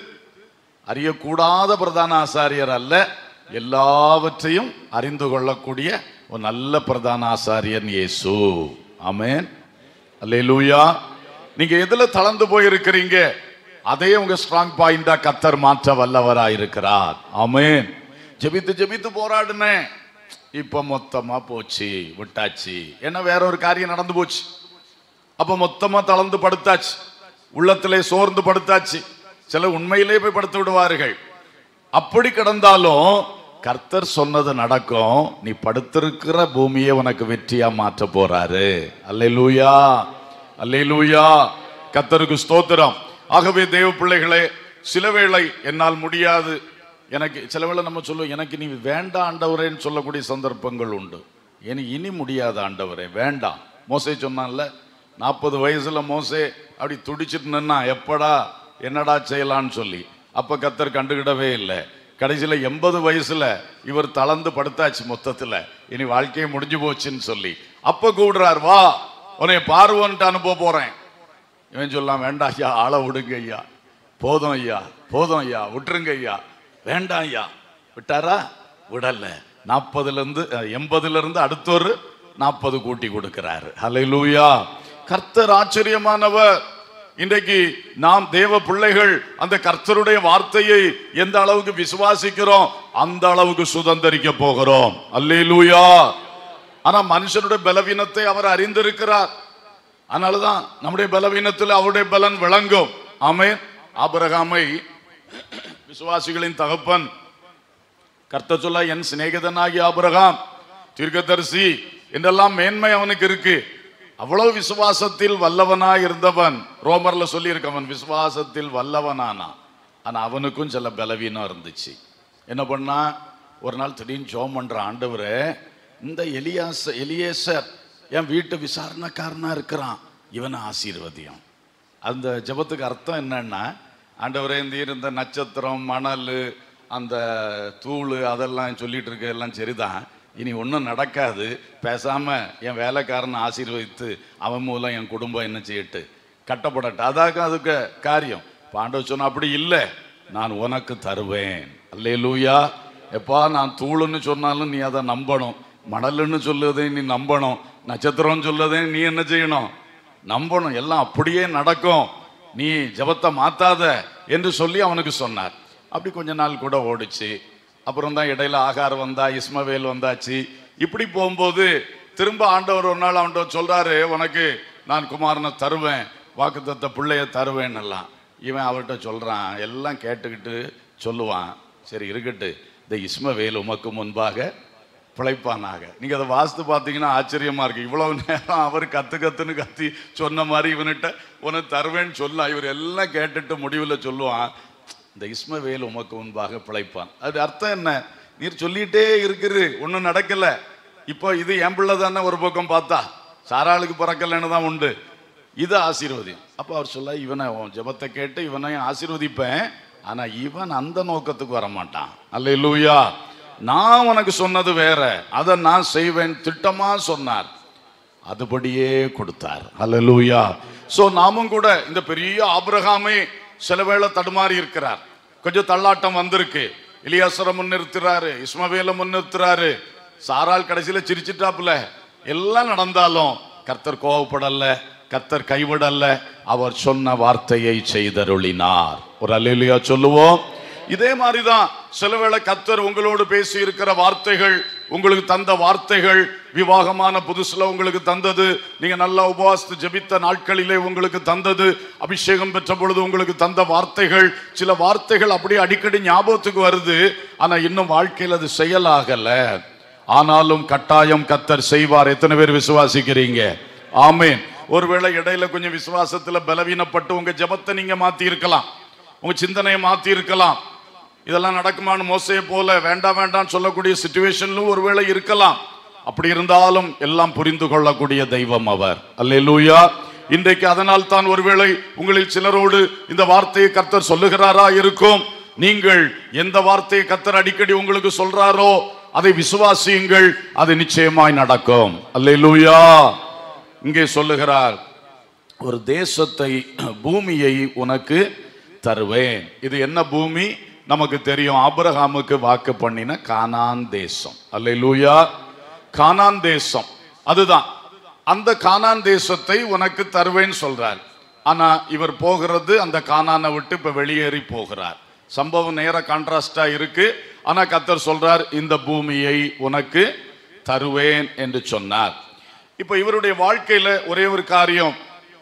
அறியக்கூடாத பிரதான ஆசாரியர் அல்ல எல்லாவற்றையும் அறிந்து கொள்ளக்கூடிய ஒரு நல்ல பிரதான ஆசாரியன் இயேசு ஆமென் அல்லேலூயா நீங்க எதுல தளர்ந்து போயிருக்கிறீங்க அதே உங்க ஸ்ட்ராங் பாயிண்டா கத்தர் மாற்ற வல்லவரா இருக்கிறார் ஆமென் ஜெபித்து ஜெபித்து போராடுனேன் இப்ப மொத்தமா போச்சு விட்டாச்சு ஏன்னா வேற ஒரு காரியம் நடந்து போச்சு அப்ப மொத்தமா தளர்ந்து படுத்தாச்சு உள்ளத்திலே சோர்ந்து படுத்தாச்சு சில உண்மையிலே போய் படுத்து விடுவார்கள் அப்படி கிடந்தாலும் கர்த்தர் சொன்னது நடக்கும் நீ படுத்திருக்கிற பூமியை உனக்கு வெற்றியா மாற்ற போறாரு அல்லேலூயா அல்லேலூயா கர்த்தருக்கு ஸ்தோத்திரம் ஆகவே தேவ பிள்ளைகளே சில வேளை என்னால் முடியாது எனக்கு சில வேளை நம்ம சொல்லுவோம் எனக்கு நீ வேண்டாம் ஆண்டவரேன்னு சொல்லக்கூடிய சந்தர்ப்பங்கள் உண்டு எனக்கு இனி முடியாது ஆண்டவரே வேண்டாம் மோசே சொன்னான்ல நாற்பது வயசுல மோசே அப்படி துடிச்சிட்டு நின்னா எப்படா என்னடா செய்யலான்னு சொல்லி அப்ப கத்தர் கண்டுகிடவே இல்லை கடைசியில எண்பது வயசுல இவர் தளர்ந்து படுத்தாச்சு மொத்தத்துல இனி வாழ்க்கையை முடிஞ்சு போச்சுன்னு சொல்லி அப்ப கூடுறார் வா உன்னை பார்வோன்ட்டு அனுப்ப போறேன் இவன் சொல்லலாம் வேண்டாம் ஐயா ஆள விடுங்க ஐயா போதும் ஐயா போதும் ஐயா விட்டுருங்க ஐயா வேண்டாம் ஐயா விட்டாரா விடல நாற்பதுல இருந்து அஹ், எண்பதுல இருந்து அடுத்த ஒரு நாற்பது கூட்டி கொடுக்கிறாரு ஹalleluya கர்த்தர் ஆச்சரியமானவர் இன்றைக்கு நாம் தேவ பிள்ளைகள் அந்த கர்த்தருடைய வார்த்தையை எந்த அளவுக்கு விசுவாசிக்கிறோம் அந்த அளவுக்கு சுதந்தரிக்க போகிறோம் அல்லேலூயா ஆனா மனுஷனுடைய பலவீனத்தை அவர் அறிந்திருக்கிறார் அதனாலதான் நம்முடைய பலவீனத்தில் அவருடைய பலன் விளங்கும் ஆமென் ஆபிரகாமை விசுவாசிகளின் தகப்பன் கர்த்தர் சொல்ல என் சிநேகிதனாகி ஆபிரகாம் தீர்க்கதரிசி என்றெல்லாம் மேன்மை அவனுக்கு இருக்கு அவ்வளவு விசுவாசத்தில் வல்லவனா இருந்தவன் ரோமர்ல சொல்லி இருக்கவன் விசுவாசத்தில் வல்லவனானா ஆனா அவனுக்கும் சில பலவீனம் இருந்துச்சு என்ன பண்ணா ஒரு நாள் திடீர்னு ஜோம் பண்ற ஆண்டவரே இந்த எலியாச எலியேசர் என் வீட்டு விசாரணைக்காரனா இருக்கிறான் இவனை ஆசீர்வதியம் அந்த ஜெபத்துக்கு அர்த்தம் என்னன்னா ஆண்டவரே இந்த இருந்த நட்சத்திரம் மணல் அந்த தூள் அதெல்லாம் சொல்லிட்டு இருக்க எல்லாம் சரிதான் இனி ஒன்றும் நடக்காது பேசாம என் வேலைக்காரனை ஆசீர்வதித்து அவன் மூலம் என் குடும்பம் என்ன செய்யட்டு கட்டப்படட்டு அதாக்க அதுக்கு காரியம் பாண்டவர் சொன்ன அப்படி இல்லை நான் உனக்கு தருவேன் அல்லே லூயா எப்பா நான் தூளுன்னு சொன்னாலும் நீ அதை நம்பணும் மணல்னு சொல்லுவதை நீ நம்பணும் நட்சத்திரம் சொல்லுவதை நீ என்ன செய்யணும் நம்பணும் எல்லாம் அப்படியே நடக்கும் நீ ஜபத்தை மாத்தாத என்று சொல்லி அவனுக்கு சொன்னார் அப்படி கொஞ்ச நாள் கூட ஓடிச்சு அப்புறம் தான் இடையில ஆகார் வந்தா இஸ்மவேல் வந்தாச்சு இப்படி போகும்போது திரும்ப ஆண்டவர் ஒரு நாள் அவன்கிட்ட சொல்றாரு உனக்கு நான் குமாரனை தருவேன் வாக்குத்தத்த பிள்ளைய தருவேன் எல்லாம் இவன் அவர்கிட்ட சொல்றான் எல்லாம் கேட்டுக்கிட்டு சொல்லுவான் சரி இருக்கட்டு இந்த இஸ்மவேல் உமக்கு முன்பாக பிழைப்பானாக நீங்க அதை வாஸ்து பார்த்தீங்கன்னா ஆச்சரியமா இருக்கு இவ்வளவு நேரம் அவர் கத்து கத்துன்னு கத்தி சொன்ன மாதிரி இவன்கிட்ட உனக்கு தருவேன்னு சொல்ல இவர் எல்லாம் கேட்டுட்டு முடிவில் சொல்லுவான் இந்த இஸ்மவேல் உமக்கு முன்பாக பிழைப்பான் அது அர்த்தம் என்ன நீர் சொல்லிட்டே இருக்குது ஒன்றும் நடக்கல இப்போ இது என் பிள்ளை தானே ஒரு பக்கம் பார்த்தா சாராளுக்கு பிறக்கலன்னு தான் உண்டு இது ஆசீர்வதி அப்போ அவர் சொல்ல இவனை உன் ஜெபத்தை கேட்டு இவனையும் ஆசீர்வதிப்பேன் ஆனா இவன் அந்த நோக்கத்துக்கு வர மாட்டான் அல்ல நான் உனக்கு சொன்னது வேற அதை நான் செய்வேன் திட்டமா சொன்னார் அதுபடியே கொடுத்தார் அல்லேலூயா சோ நாமும் கூட இந்த பெரிய ஆபிரகாமே சில வேளை தடுமாறி இருக்கிறார் கொஞ்சம் தள்ளாட்டம் வந்திருக்கு இலியாசரை முன்னிறுத்துறாரு இஸ்மவேல முன்னிறுத்துறாரு சாரால் கடைசியில சிரிச்சிட்டாப்புல எல்லாம் நடந்தாலும் கர்த்தர் கோவப்படல கர்த்தர் கைவிடல்ல அவர் சொன்ன வார்த்தையை செய்தருளினார் ஒரு அல்லேலூயா சொல்லுவோம் இதே மாதிரிதான் சில வேளை கத்தர் உங்களோடு பேசி இருக்கிற வார்த்தைகள் உங்களுக்கு தந்த வார்த்தைகள் விவாகமான புதுசுல உங்களுக்கு தந்தது நீங்க நல்லா உபவாசித்து ஜெபித்த நாட்களிலே உங்களுக்கு தந்தது அபிஷேகம் பெற்ற பொழுது உங்களுக்கு தந்த வார்த்தைகள் சில வார்த்தைகள் அப்படியே அடிக்கடி ஞாபகத்துக்கு வருது ஆனா இன்னும் வாழ்க்கையில் அது செயலாகல ஆனாலும் கட்டாயம் கத்தர் செய்வார் எத்தனை பேர் விசுவாசிக்கிறீங்க ஆமேன் ஒருவேளை இடையில கொஞ்சம் விசுவாசத்துல பலவீனப்பட்டு உங்க ஜெபத்தை நீங்க மாத்தி இருக்கலாம் உங்க சிந்தனையை மாத்தி இருக்கலாம் இதெல்லாம் நடக்குமான்னு மோசையை போல வேண்டாம் வேண்டாம் சொல்லக்கூடிய சுச்சுவேஷன்லும் ஒருவேளை இருக்கலாம் அப்படி இருந்தாலும் எல்லாம் புரிந்து கொள்ளக்கூடிய தெய்வம் அவர் அல்லேலூயா இன்றைக்கு அதனால் தான் ஒருவேளை உங்களில் சிலரோடு இந்த வார்த்தையை கர்த்தர் சொல்லுகிறாரா இருக்கும் நீங்கள் எந்த வார்த்தையை கர்த்தர் அடிக்கடி உங்களுக்கு சொல்றாரோ அதை விசுவாசியுங்கள் அது நிச்சயமாய் நடக்கும் அல்லேலூயா இங்கே சொல்லுகிறார் ஒரு தேசத்தை பூமியை உனக்கு தருவேன் இது என்ன பூமி நமக்கு தெரியும் ஆபிரகாமுக்கு வாக்கு பண்ணின கானான் தேசம் அல்லேலூயா கானான் தேசம் அதுதான் அந்த கானான் தேசத்தை உனக்கு தருவேன்னு சொல்றார் ஆனா இவர் போகிறது அந்த கானானை விட்டு இப்ப வெளியேறி போகிறார் சம்பவம் நேர கான்ட்ராஸ்டா இருக்கு ஆனா கத்தர் சொல்றார் இந்த பூமியை உனக்கு தருவேன் என்று சொன்னார் இப்ப இவருடைய வாழ்க்கையில ஒரே ஒரு காரியம்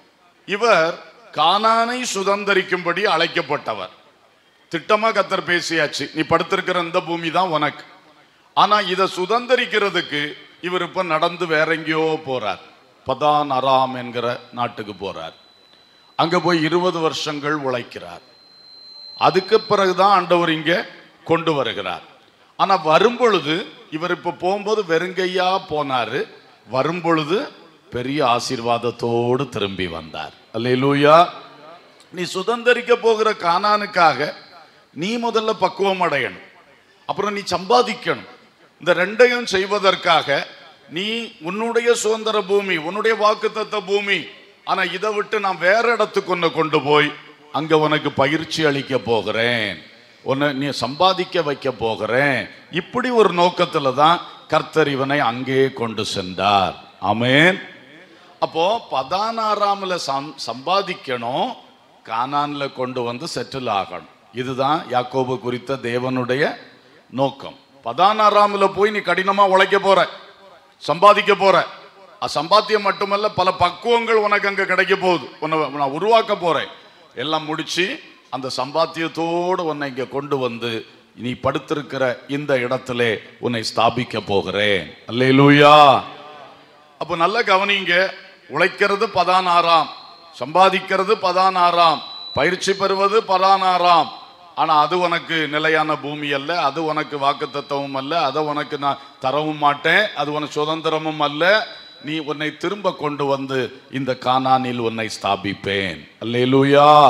இவர் கானானை சுதந்தரிக்கும்படி அழைக்கப்பட்டவர் திட்டமா கத்தர் பேசியாச்சு நீ படுத்திருக்கிற இந்த பூமி தான் உனக்கு ஆனா இதை சுதந்தரிக்கிறதுக்கு இவர் இப்ப நடந்து வேற எங்கேயோ போறார் பதான் அராம் என்கிற நாட்டுக்கு போறார் அங்க போய் இருபது வருஷங்கள் உழைக்கிறார் அதுக்கு பிறகுதான் ஆண்டவர் இங்க கொண்டு வருகிறார் ஆனா வரும்பொழுது இவர் இப்ப போகும்போது வெறுங்கையா போனாரு வரும்பொழுது பெரிய ஆசீர்வாதத்தோடு திரும்பி வந்தார் அல்லேலூயா நீ சுதந்தரிக்க போகிற கானானுக்காக நீ முதல்ல பக்குவம் அடையணும் அப்புறம் நீ சம்பாதிக்கணும் இந்த ரெண்டையும் செய்வதற்காக நீ உன்னுடைய சுதந்திர பூமி உன்னுடைய வாக்குத்தத்த பூமி ஆனா இதை விட்டு நான் வேற இடத்துக்கு ஒன்று கொண்டு போய் அங்க உனக்கு பயிற்சி அளிக்க போகிறேன் உன்னை நீ சம்பாதிக்க வைக்க போகிறேன் இப்படி ஒரு நோக்கத்துல தான் கர்த்தர் இவனை அங்கே கொண்டு சென்றார் ஆமென் அப்போ பதானாறாமில் சம் சம்பாதிக்கணும் கானான்ல கொண்டு வந்து செட்டில் ஆகணும் இதுதான் யாக்கோபு குறித்த தேவனுடைய நோக்கம் பதானாறாமில் போய் நீ கடினமா உழைக்க போற சம்பாதிக்க போற அது சம்பாத்தியம் மட்டுமல்ல பல பக்குவங்கள் உனக்கு அங்க கிடைக்க போகுது உன்னை நான் உருவாக்க போறேன் எல்லாம் முடிச்சு அந்த சம்பாத்தியத்தோடு உன்னை இங்க கொண்டு வந்து நீ படுத்திருக்கிற இந்த இடத்திலே உன்னை ஸ்தாபிக்க போகிறேன் அல்லேலூயா அப்போ நல்ல கவனிங்க உழைக்கிறது பதானாறாம் சம்பாதிக்கிறது பதானாறாம் பயிற்சி பெறுவது பதானாறாம் ஆனா அது உனக்கு நிலையான பூமி அல்ல அது உனக்கு வாக்குத்தத்தமும் அல்ல அதை உனக்கு நான் தரவும் மாட்டேன் அது உனக்கு சுதந்திரமும் அல்ல நீ உன்னை திரும்ப கொண்டு வந்து இந்த கானானில் உன்னை ஸ்தாபிப்பேன் அல்லேலூயா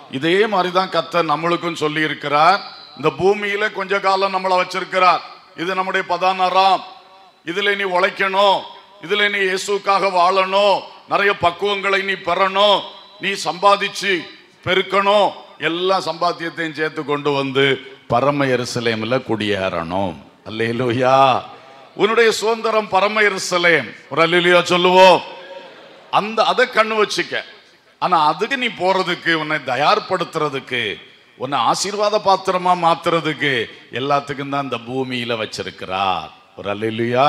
இதே மாதிரி தான் கர்த்தர் நம்மளுக்கும் சொல்லி இருக்கிறார் இந்த பூமியில கொஞ்ச காலம் நம்மளை வச்சிருக்கிறார் இது நம்முடைய பதானராம் இதுல நீ உழைக்கணும் இதுல நீ இயேசுக்காக வாழணும் நிறைய பக்குவங்களை நீ பெறணும் நீ சம்பாதிச்சு பெருக்கணும் எல்லா சம்பாத்தியத்தையும் சேர்த்து கொண்டு வந்து பரம எருசலேம்ல குடியேறணும் அல்லேலூயா உன்னுடைய சுதந்திரம் பரம எருசலேம் ஒரு அல்லேலூயா சொல்லுவோம் அந்த அதை கண்ணு வச்சுக்க ஆனா அதுக்கு நீ போறதுக்கு உன்னை தயார்படுத்துறதுக்கு உன்னை ஆசீர்வாத பாத்திரமா மாத்துறதுக்கு எல்லாத்துக்கும் தான் இந்த பூமியில வச்சிருக்கிறார் ஒரு அல்லையா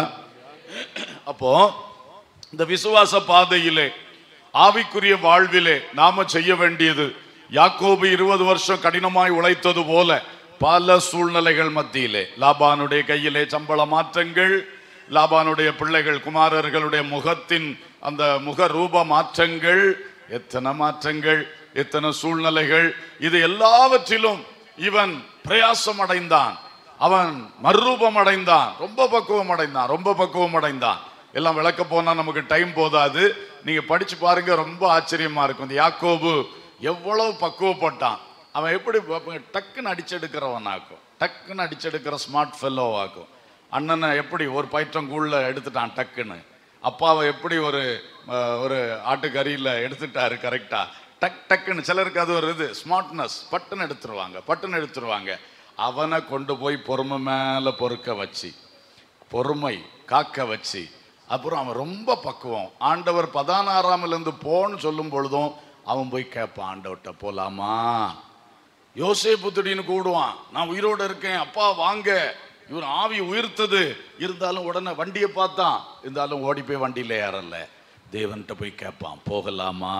அப்போ இந்த விசுவாச பாதையிலே ஆவிக்குரிய வாழ்விலே நாம செய்ய வேண்டியது யாக்கோபு இருபது வருஷம் கடினமாய் உழைத்தது போல பல சூழ்நிலைகள் மத்தியிலே லாபானுடைய கையிலே சம்பள மாற்றங்கள் லாபானுடைய பிள்ளைகள் குமாரர்களுடைய முகத்தின் அந்த முக ரூப மாற்றங்கள் எத்தனை மாற்றங்கள் எத்தனை சூழ்நிலைகள் இது எல்லாவற்றிலும் இவன் பிரயாசம் அடைந்தான் அவன் மறுரூபம் அடைந்தான் ரொம்ப பக்குவம் அடைந்தான் ரொம்ப பக்குவம் அடைந்தான் எல்லாம் விளக்க போனா நமக்கு டைம் போதாது நீங்க படிச்சு பாருங்க ரொம்ப ஆச்சரியமா இருக்கும் இந்த யாக்கோபு எவ்வளவு பக்குவப்பட்டான் அவன் எப்படி ப- டக்குன்னு அடிச்செடுக்கிறவன் ஆக்கும் டக்குன்னு அடிச்செடுக்கிற ஸ்மார்ட் ஃபெல்லோ ஆக்கும் அண்ணனை எப்படி ஒரு பயிற்றங்கூழ்ல எடுத்துட்டான் டக்குன்னு அப்பாவை எப்படி ஒரு அஹ், ஒரு ஆட்டுக்கறியில் எடுத்துட்டாரு கரெக்டா டக் டக்குன்னு சிலருக்கு அது ஒரு இது ஸ்மார்ட்னஸ் பட்டுன்னு எடுத்துருவாங்க பட்டுன்னு எடுத்துருவாங்க அவனை கொண்டு போய் பொறுமை மேல பொறுக்க வச்சு பொறுமை காக்க வச்சு அப்புறம் அவன் ரொம்ப பக்குவம் ஆண்டவர் பதினாறாமிலிருந்து போன்னு சொல்லும் பொழுதும் அவன் போய் கேட்பான் ஆண்டவர்கிட்ட போலாமா யோசேப்பு திடீர்னு கூடுவான் நான் உயிரோட இருக்கேன் அப்பா வாங்க இவர் ஆவி உயிர்த்தது இருந்தாலும் உடனே வண்டியை பார்த்தான் இருந்தாலும் ஓடி போய் வண்டியில ஏறல தேவன்கிட்ட போய் கேட்பான் போகலாமா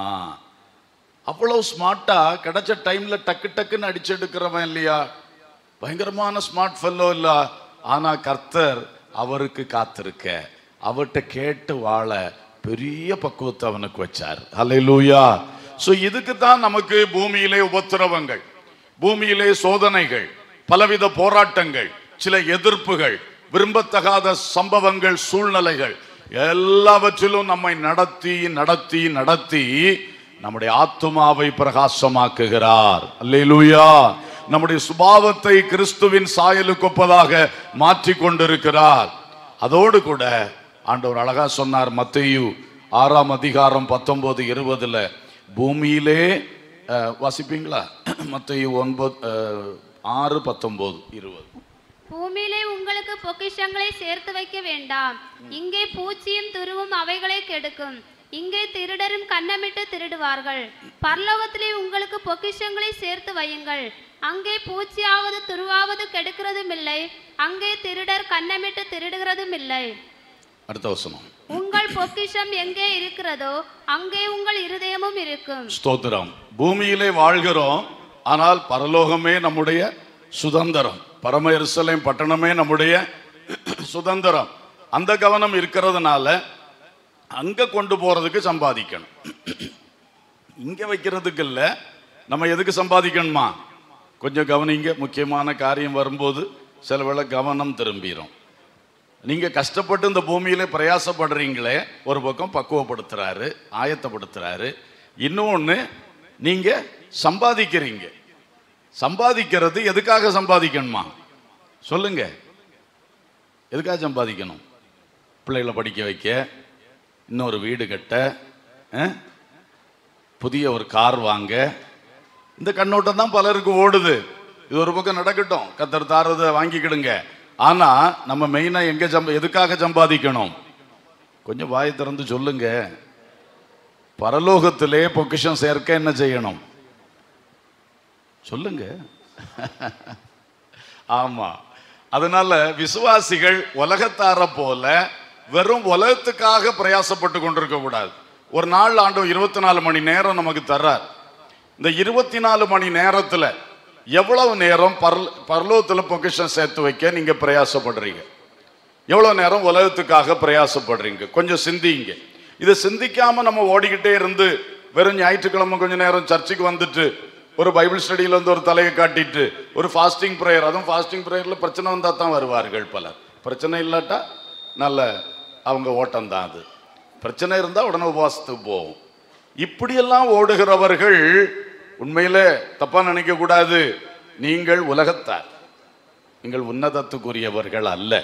அவ்வளவு ஸ்மார்ட்டா கிடைச்ச டைம்ல டக்கு டக்குன்னு அடிச்செடுக்கிறவன் இல்லையா பயங்கரமான ஸ்மார்ட் ஃபெல்லோ இல்ல ஆனா கர்த்தர் அவருக்கு காத்திருக்க அவர்கிட்ட கேட்டு வாழ பெரிய பக்குவத்தை அவனுக்கு வச்சார் ஹalleluya சோ இதுக்கு தான் நமக்கு பூமியிலே உபத்திரவங்கள் பூமியிலே சோதனைகள் பலவித போராட்டங்கள் சில எதிர்ப்புகள் விரும்பத்தகாத சம்பவங்கள் சூழ்நிலைகள் எல்லாவற்றிலும் நம்மை நடத்தி நடத்தி நடத்தி நம்முடைய ஆத்துமாவை பிரகாசமாக்குகிறார் அல்லேலூயா நம்முடைய சுபாவத்தை கிறிஸ்துவின் சாயலுக்கு ஒப்பதாக மாற்றிக் கொண்டிருக்கிறார் அதோடு கூட ஆண்டவர் அழகா சொன்னார் மத்தேயு ஆறாம் அதிகாரம் பத்தொன்பது இருபதுல பூமியிலே அஹ், வாசிப்பீங்களா மத்தேயு ஒன்பது அஹ், ஆறு பத்தொன்பது இருபது பூமியிலே உங்களுக்கு பொக்கிஷங்களை சேர்த்து வைக்க வேண்டாம் இங்கே பூச்சியும் துருவும் அவைகளை கெடுக்கும் இங்கே திருடரும் கன்னமிட்டு திருடுவார்கள் பரலோகத்திலே உங்களுக்கு பொக்கிஷங்களை சேர்த்து வையுங்கள் அங்கே பூச்சியாவது துருவாவது கெடுக்கிறதும் இல்லை அங்கே திருடர் கன்னமிட்டு திருடுகிறதும் இல்லை அடுத்த வசனம் உங்கள் பொக்கிஷம் எங்கே இருக்கிறதோ அங்கே உங்கள் இருதயமும் இருக்கும் ஸ்தோத்திரம் பூமியிலே வாழ்கிறோம் ஆனால் பரலோகமே நம்முடைய சுதந்திரம் பரம எருசலேம் பட்டணமே நம்முடைய சுதந்திரம் அந்த கவனம் இருக்கிறதுனால அங்க கொண்டு போறதுக்கு சம்பாதிக்கணும் இங்க வைக்கிறதுக்கு இல்ல நம்ம எதுக்கு சம்பாதிக்கணுமா கொஞ்சம் கவனிங்க முக்கியமான காரியம் வரும்போது சில வேளை கவனம் திரும்பிடும் நீங்க கஷ்டப்பட்டு இந்த பூமியில பிரயாசப்படுறீங்களே ஒரு பக்கம் பக்குவப்படுத்துறாரு ஆயத்தப்படுத்துறாரு இன்னொன்னு நீங்க சம்பாதிக்கிறீங்க சம்பாதிக்கிறது எதுக்காக சம்பாதிக்கணுமா சொல்லுங்க எதுக்காக சம்பாதிக்கணும் பிள்ளைகளை படிக்க வைக்க இன்னொரு வீடு கட்ட அஹ், புதிய ஒரு கார் வாங்க இந்த கண்ணோட்டம் தான் பலருக்கு ஓடுது இது ஒரு பக்கம் நடக்கட்டும் கத்தர் தாரதை வாங்கிக்கிடுங்க ஆனா நம்ம மெயினா எங்க சம்ப எதுக்காக சம்பாதிக்கணும் கொஞ்சம் வாய் திறந்து சொல்லுங்க பரலோகத்திலே பொக்கிஷம் சேர்க்க என்ன செய்யணும் சொல்லுங்க ஆமா அதனால விசுவாசிகள் உலகத்தார போல வெறும் உலகத்துக்காக பிரயாசப்பட்டு கொண்டிருக்க கூடாது ஒரு நாள் ஆண்டு இருபத்தி நாலு மணி நேரம் நமக்கு தர்றார் இந்த இருபத்தி நாலு மணி நேரத்துல எவ்வளவு நேரம் பரல் பரலோகத்தில் பொக்கிஷம் சேர்த்து வைக்க நீங்க பிரயாசப்படுறீங்க எவ்வளவு நேரம் உலகத்துக்காக பிரயாசப்படுறீங்க கொஞ்சம் சிந்திங்க இதை சிந்திக்காம நம்ம ஓடிக்கிட்டே இருந்து வெறும் ஞாயிற்றுக்கிழமை கொஞ்ச நேரம் சர்ச்சுக்கு வந்துட்டு ஒரு பைபிள் ஸ்டடியில் வந்து ஒரு தலையை காட்டிட்டு ஒரு ஃபாஸ்டிங் ப்ரேயர் அதுவும் ஃபாஸ்டிங் ப்ரேயரில் பிரச்சனை வந்தால் தான் வருவார்கள் பலர் பிரச்சனை இல்லாட்டா நல்ல அவங்க ஓட்டம் தான் அது பிரச்சனை இருந்தால் உடனே உபவாசத்துக்கு போவோம் இப்படியெல்லாம் ஓடுகிறவர்கள் உண்மையிலே தப்பா நினைக்க கூடாது நீங்கள் உலகத்தார் நீங்கள் உன்னதத்துக்குரியவர்கள் அல்ல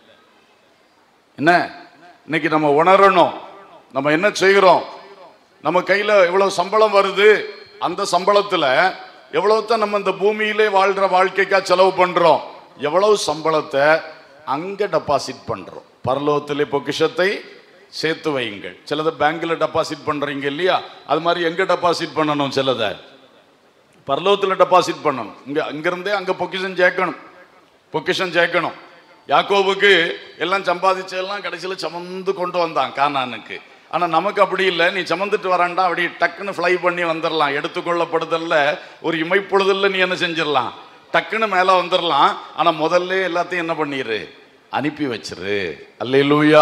என்ன இன்னைக்கு நம்ம உணரணும் நம்ம என்ன செய்கிறோம் நம்ம கையில எவ்வளவு சம்பளம் வருது அந்த சம்பளத்துல எவ்வளவு தான் நம்ம இந்த பூமியிலே வாழ்ற வாழ்க்கைக்கா செலவு பண்றோம் எவ்வளவு சம்பளத்தை அங்க டெபாசிட் பண்றோம் பரலோகத்திலே பொக்கிஷத்தை சேர்த்து வையுங்கள் சிலதை பேங்க்ல டெபாசிட் பண்றீங்க இல்லையா அது மாதிரி எங்க டெபாசிட் பண்ணணும் சிலதை பரலோகத்தில் டெபாசிட் பண்ணணும் இங்க அங்கிருந்தே அங்க பொக்கிஷன் சேர்க்கணும் பொக்கிஷன் சேர்க்கணும் யாக்கோபுக்கு எல்லாம் சம்பாதிச்செல்லாம் கடைசியில் சமந்து கொண்டு வந்தான் கானானுக்கு ஆனா நமக்கு அப்படி இல்லை நீ சமந்துட்டு வரான்டா அப்படி டக்குன்னு ஃப்ளை பண்ணி வந்துடலாம் எடுத்துக்கொள்ளப்படுதல்ல ஒரு இமைப்பொழுதில் நீ என்ன செஞ்சிடலாம் டக்குன்னு மேலே வந்துடலாம் ஆனா முதல்ல எல்லாத்தையும் என்ன பண்ணிடு அனுப்பி வச்சிரு அல்லேலூயா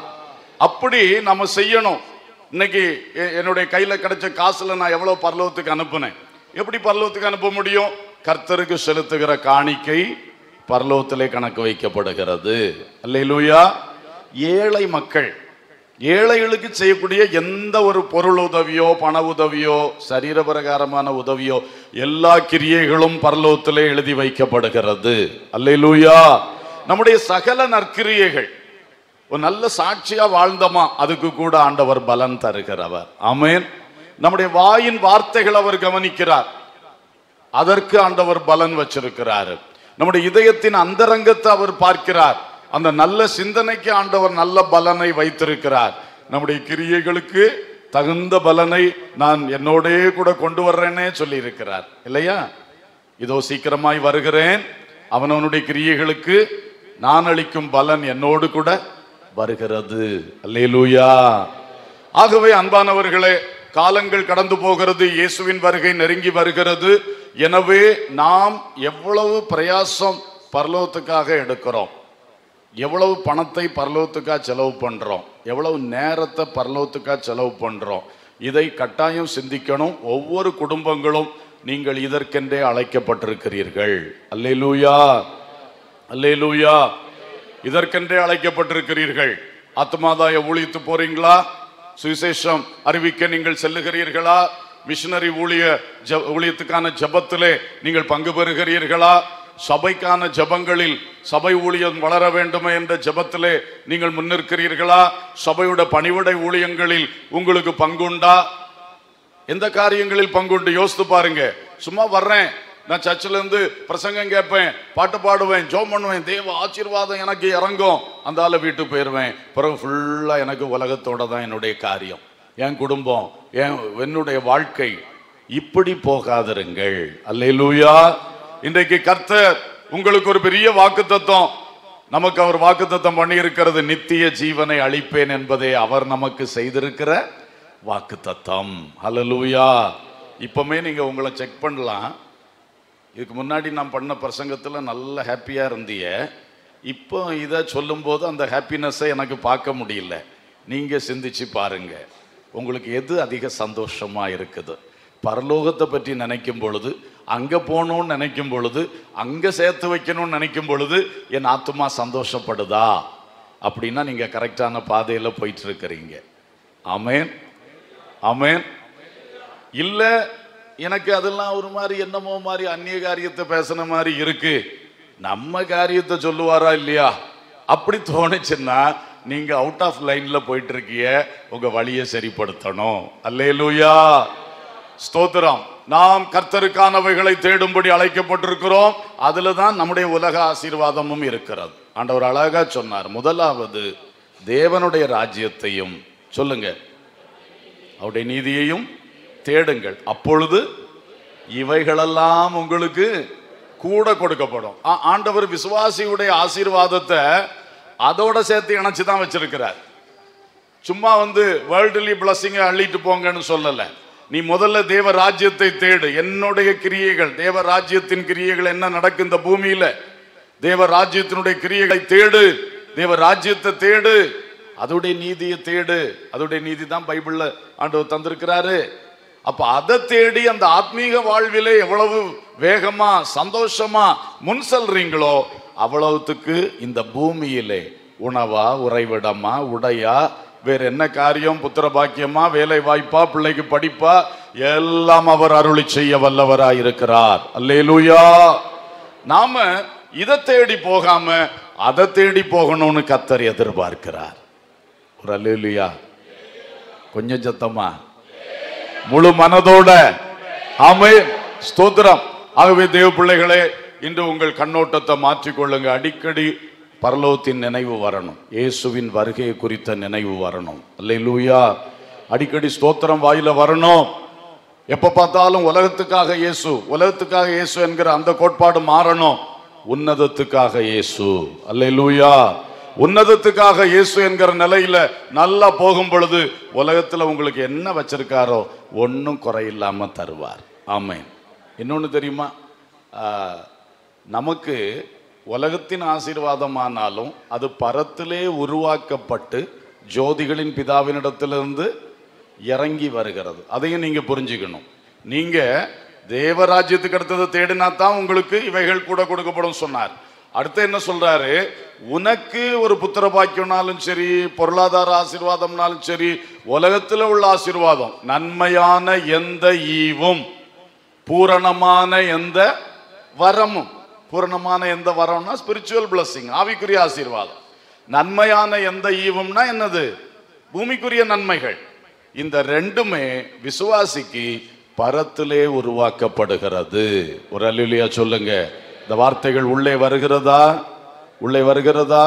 அப்படி நம்ம செய்யணும் இன்னைக்கு எ- என்னுடைய கையில கிடைச்ச காசுல நான் எவ்வளவு பரலோகத்துக்கு அனுப்புனேன் எப்படி பரலோகத்துக்கு அனுப்ப முடியும் கர்த்தருக்கு செலுத்துகிற காணிக்கை பரலோகத்திலே கணக்கு வைக்கப்படுகிறது அல்லேலூயா ஏழை மக்கள் ஏழைகளுக்கு செய்யக்கூடிய எந்த ஒரு பொருள் உதவியோ பண உதவியோ சரீரபிரகாரமான உதவியோ எல்லா கிரியைகளும் பரலோகத்திலே எழுதி வைக்கப்படுகிறது அல்லேலூயா நம்முடைய சகல நற்கிரியைகள் ஒரு நல்ல சாட்சியா வாழ்ந்தோமா அதுக்கு கூட ஆண்டவர் பலன் தருகிறவர் ஆமென் நம்முடைய வாயின் வார்த்தைகள் அவர் கவனிக்கிறார் அதற்கு ஆண்டவர் பலன் வச்சிருக்கிறார் நம்முடைய இதயத்தின் அந்தரங்கத்தை அவர் பார்க்கிறார் அந்த நல்ல சிந்தனைக்கு ஆண்டவர் நல்ல பலனை வைத்திருக்கிறார் நம்முடைய கிரியைகளுக்கு தகுந்த பலனை நான் என்னோடே கூட கொண்டு வர்றேனே சொல்லி இருக்கிறார் இல்லையா இதோ சீக்கிரமாய் வருகிறேன் அவனவனுடைய கிரியைகளுக்கு நான் அளிக்கும் பலன் என்னோடு கூட வருகிறது அல்லேலூயா ஆகவே அன்பானவர்களே காலங்கள் கடந்து போகிறது இயேசுவின் வருகை நெருங்கி வருகிறது எனவே நாம் எவ்வளவு பிரயாசம் பரலோகத்துக்காக எடுக்கிறோம் எவ்வளவு பணத்தை பரலோகத்துக்காக செலவு பண்றோம் எவ்வளவு நேரத்தை பரலோகத்துக்காக செலவு பண்றோம் இதை கட்டாயம் சிந்திக்கணும் ஒவ்வொரு குடும்பங்களும் நீங்கள் இதற்கென்றே அழைக்கப்பட்டிருக்கிறீர்கள் அல்லேலூயா அல்லேலூயா இதற்கென்றே அழைக்கப்பட்டிருக்கிறீர்கள் ஆத்மாதாய ஊழியத்து போறீங்களா சுவிசேஷம் அறிவிக்க நீங்கள் செல்லுகிறீர்களா மிஷனரி ஊழிய ஜ- ஊழியத்துக்கான ஜெபத்திலே நீங்கள் பங்கு பெறுகிறீர்களா சபைக்கான ஜெபங்களில் சபை ஊழியம் வளர வேண்டுமே என்ற ஜெபத்திலே நீங்கள் முன்னிற்கிறீர்களா சபையோட பணிவிடை ஊழியங்களில் உங்களுக்கு பங்குண்டா எந்த காரியங்களில் பங்குண்டு யோசித்து பாருங்க சும்மா வர்றேன் நான் சர்ச்சில் இருந்து பிரசங்கம் கேட்பேன் பாட்டு பாடுவேன் ஜோம் பண்ணுவேன் தேவ ஆசீர்வாதம் எனக்கு இறங்கும் அந்த ஆளை வீட்டுக்கு போயிடுவேன் பிறகு ஃபுல்லா எனக்கு உலகத்தோட தான் என்னுடைய காரியம் என் குடும்பம் என் என்னுடைய வாழ்க்கை இப்படி போகாதிருங்கள் அல்லேலூயா இன்றைக்கு கர்த்தர் உங்களுக்கு ஒரு பெரிய வாக்குத்தத்தம் நமக்கு அவர் வாக்குத்தத்தம் பண்ணி இருக்கிறது நித்திய ஜீவனை அளிப்பேன் என்பதை அவர் நமக்கு செய்திருக்கிற வாக்குத்தத்தம் ஹalleluya இப்பவுமே நீங்க உங்களை செக் பண்ணலாம் இதுக்கு முன்னாடி நான் பண்ண பிரசங்கத்தில் நல்ல ஹாப்பியாக இருந்தீங்க இப்போ இதை சொல்லும்போது அந்த ஹாப்பினஸ்ஸை எனக்கு பார்க்க முடியல நீங்கள் சிந்திச்சு பாருங்க உங்களுக்கு எது அதிக சந்தோஷமாக இருக்குது பரலோகத்தை பற்றி நினைக்கும் பொழுது அங்கே போகணும்னு நினைக்கும் பொழுது அங்கே சேர்த்து வைக்கணும்னு நினைக்கும் பொழுது என் ஆத்மா சந்தோஷப்படுதா அப்படின்னா நீங்கள் கரெக்டான பாதையில் போயிட்டு இருக்கிறீங்க ஆமென் ஆமென் இல்ல எனக்கு அதெல்லாம் ஒரு மாதிரி என்னமோ மாதிரி அந்நிய காரியத்தை பேசின மாதிரி இருக்கு நம்ம காரியத்தை சொல்லுவாரா இல்லையா அப்படி தோணுச்சுன்னா நீங்க அவுட் ஆஃப் லைன்ல போயிட்டு இருக்கீங்க உங்க வழியை சரிப்படுத்தணும் அல்லேலூயா ஸ்தோத்திரம் நாம் கர்த்தருக்கானவைகளை தேடும்படி அழைக்கப்பட்டிருக்கிறோம் அதுல தான் நம்முடைய உலக ஆசீர்வாதமும் இருக்கிறது ஆண்டவர் அழகா சொன்னார் முதலாவது தேவனுடைய ராஜ்யத்தையும் சொல்லுங்க அவருடைய நீதியையும் தேடுங்கள் அப்பொழுது இவைகளெல்லாம் உங்களுக்கு கூட கொடுக்கப்படும் ஆ- ஆண்டவர் விசுவாசியுடைய ஆசீர்வாதத்தை அதோட சேர்த்து இணைச்சு தான் வச்சிருக்கிறார் சும்மா வந்து வேர்ல்டுலி பிளஸிங்க அள்ளிட்டு போங்கன்னு சொல்லல நீ முதல்ல தேவ ராஜ்யத்தை தேடு என்னுடைய கிரியைகள் தேவ ராஜ்யத்தின் கிரியைகள் என்ன நடக்கும் இந்த பூமியில தேவ ராஜ்யத்தினுடைய கிரியைகளை தேடு தேவ ராஜ்யத்தை தேடு அதோடைய நீதியை தேடு அதோடைய நீதி தான் பைபிள்ல ஆண்டவர் தந்திருக்கிறாரு அப்ப அதை தேடி அந்த ஆத்மீக வாழ்விலே எவ்வளவு வேகமா சந்தோஷமா முன் செல்றீங்களோ அவ்வளவுத்துக்கு இந்த பூமியிலே உணவா உறைவிடமா உடையா வேற என்ன காரியம் புத்திர பாக்கியமா வேலை வாய்ப்பா பிள்ளைக்கு படிப்பா எல்லாம் அவர் அருளி செய்ய வல்லவராய் இருக்கிறார் அல்லேலூயா நாம இதை தேடி போகாம அதை தேடி போகணும்னு கத்தர் எதிர்பார்க்கிறார் ஒரு அல்லேலூயா கொஞ்சம் சத்தமா முழு மனதோட ஆமே ஸ்தோத்திரம் ஆகவே தேவ பிள்ளைகளே இன்று உங்கள் கண்ணோட்டத்தை மாற்றிக்கொள்ளுங்க அடிக்கடி பரலோகத்தின் நினைவு வரணும் இயேசுவின் வருகையை குறித்த நினைவு வரணும் அல்லேலூயா அடிக்கடி ஸ்தோத்திரம் வாயில வரணும் எப்ப பார்த்தாலும் உலகத்துக்காக இயேசு உலகத்துக்காக இயேசு என்கிற அந்த கோட்பாடு மாறணும் உன்னதத்துக்காக இயேசு அல்லேலூயா உன்னதத்துக்காக இயேசு என்கிற நிலையில நல்லா போகும் பொழுது உலகத்துல உங்களுக்கு என்ன வச்சிருக்காரோ ஒன்றும் குறையில்லாம தருவார் ஆமென் இன்னொன்னு தெரியுமா ஆஹ், நமக்கு உலகத்தின் ஆசீர்வாதமானாலும் அது பரத்திலே உருவாக்கப்பட்டு ஜோதிகளின் பிதாவினிடத்திலிருந்து இறங்கி வருகிறது அதையும் நீங்க புரிஞ்சுக்கணும் நீங்க தேவராஜ்யத்துக்கு அடுத்தது தேடினா தான் உங்களுக்கு இவைகள் கூட கொடுக்கப்படும் சொன்னார் அடுத்து என்ன சொல்றாரு உனக்கு ஒரு புத்திர பாக்கியம்னாலும் சரி பொருளாதார ஆசீர்வாதம்னாலும் சரி உலகத்துல உள்ள ஆசீர்வாதம் நன்மையான எந்த ஈவும் பூரணமான எந்த வரமும் பூரணமான எந்த வரம்னா ஸ்பிரிச்சுவல் blessing ஆவிக்குரிய ஆசீர்வாதம் நன்மையான எந்த ஈவும்னா என்னது பூமிக்குரிய நன்மைகள் இந்த ரெண்டுமே விசுவாசிக்கு பரத்திலே உருவாக்கப்படுகிறது ஒரு அல்லியா சொல்லுங்க இந்த வார்த்தைகள் உள்ளே வருகிறதா உள்ளே வருகிறதா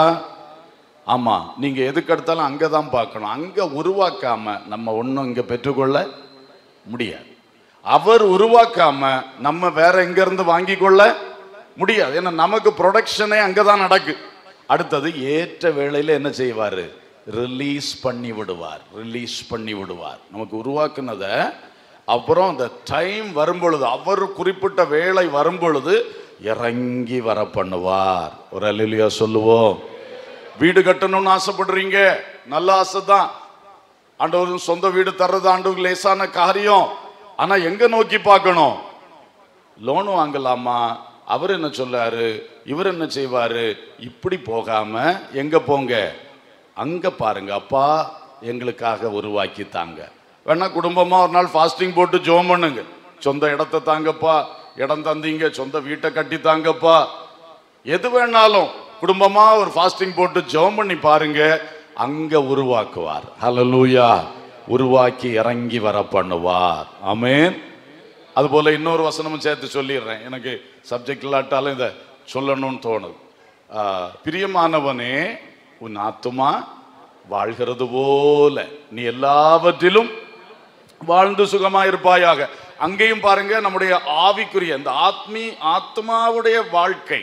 ஆமா நீங்க எதுக்கு எடுத்தாலும் அங்கே தான் பார்க்கணும் அங்க உருவாக்காம நம்ம ஒன்றும் இங்க பெற்றுக்கொள்ள முடியாது அவர் உருவாக்காம நம்ம வேற எங்க இருந்து வாங்கி கொள்ள முடியாது ஏன்னா நமக்கு ப்ரொடக்ஷனே அங்கதான் நடக்கு அடுத்தது ஏற்ற வேளையில என்ன செய்வாரு ரிலீஸ் பண்ணி விடுவார் ரிலீஸ் பண்ணி விடுவார் நமக்கு உருவாக்குனத அப்புறம் அந்த டைம் வரும்பொழுது அவர் குறிப்பிட்ட வேலை வரும்பொழுது இறங்கி வர பண்ணுவார் ஒரு அல்லியா சொல்லுவோம் வீடு கட்டணும்னு ஆசைப்படுறீங்க நல்ல ஆசை தான் ஆண்டவர் சொந்த வீடு தர்றது ஆண்டவர் லேசான காரியம் ஆனா எங்க நோக்கி பார்க்கணும் லோன் வாங்கலாமா அவர் என்ன சொல்லாரு இவர் என்ன செய்வாரு இப்படி போகாம எங்க போங்க அங்க பாருங்க அப்பா எங்களுக்காக உருவாக்கி தாங்க வேணா குடும்பமா ஒரு நாள் ஃபாஸ்டிங் போட்டு ஜோம் பண்ணுங்க சொந்த இடத்த தாங்கப்பா இடம் தந்தீங்க சொந்த வீட்டை கட்டி தாங்கப்பா எது வேணாலும் குடும்பமா ஒரு ஃபாஸ்டிங் போட்டு ஜெபம் பண்ணி பாருங்க அங்க உருவாக்குவார் ஹalleluya உருவாக்கி இறங்கி வர பண்ணுவார் ஆமென் அதுபோல இன்னொரு வசனமும் சேர்த்து சொல்லிடுறேன் எனக்கு சப்ஜெக்ட் இல்லாட்டாலும் இதை சொல்லணும்னு தோணுது ஆ, பிரியமானவனே உன் ஆத்துமா வாழ்கிறது போல நீ எல்லாவற்றிலும் வாழ்ந்து சுகமாயிருப்பாயாக அங்கேயும் பாருங்க நம்முடைய ஆவிக்குரிய இந்த ஆத்மீ ஆத்மாவுடைய வாழ்க்கை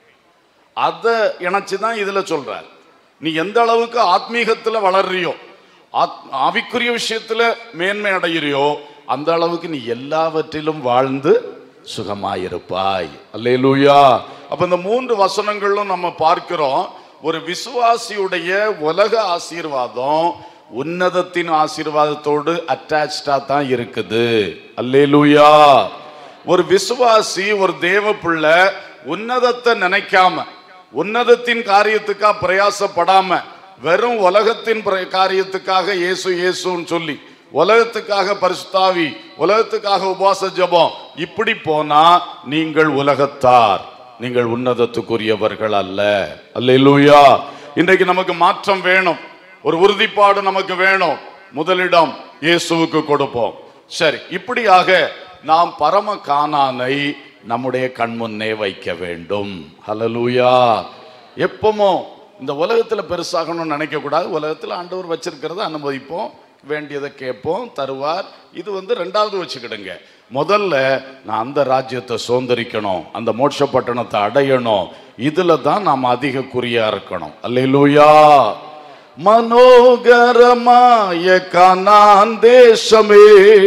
அதை இணைச்சு தான் இதுல சொல்றார் நீ எந்த அளவுக்கு ஆத்மீகத்துல வளர்றியோ ஆத் ஆவிக்குரிய விஷயத்துல மேன்மை அடைகிறியோ அந்த அளவுக்கு நீ எல்லாவற்றிலும் வாழ்ந்து சுகமாயிருப்பாய் அல்லேலூயா அப்ப இந்த மூன்று வசனங்களும் நம்ம பார்க்கிறோம் ஒரு விசுவாசியுடைய உலக ஆசீர்வாதம் உன்னதத்தின் ஆசீர்வாதத்தோடு அட்டாச்சா தான் இருக்குது அல்லேலூயா ஒரு விசுவாசி ஒரு தேவ பிள்ளை உன்னதத்தை நினைக்காம உன்னதத்தின் காரியத்துக்கா பிரயாசப்படாம வெறும் உலகத்தின் பிர- காரியத்துக்காக இயேசு இயேசுன்னு சொல்லி உலகத்துக்காக பரிசுத்தாவி உலகத்துக்காக உபவாச ஜெபம் இப்படி போனா நீங்கள் உலகத்தார் நீங்கள் உன்னதத்துக்குரியவர்கள் அல்ல அல்லேலூயா இன்றைக்கு நமக்கு மாற்றம் வேணும் ஒரு உறுதிப்பாடு நமக்கு வேணும் முதலிடம் இயேசுவுக்கு கொடுப்போம் சரி இப்படியாக நாம் பரம கானானை நம்முடைய கண்முன்னே வைக்க வேண்டும் ஹalleluya எப்பமோ இந்த உலகத்துல பெருசாகணும்னு நினைக்க கூடாது உலகத்துல ஆண்டவர் வச்சிருக்கிறத அனுமதிப்போம் வேண்டியதை கேட்போம் தருவார் இது வந்து ரெண்டாவது வச்சுக்கிடுங்க முதல்ல நான் அந்த ராஜ்யத்தை சுதந்திரிக்கணும் அந்த மோட்ச பட்டணத்தை அடையணும் இதுல தான் நாம் அதிக குறியா இருக்கணும் அல்லேலூயா மனோகரமாய கனான் தேசமே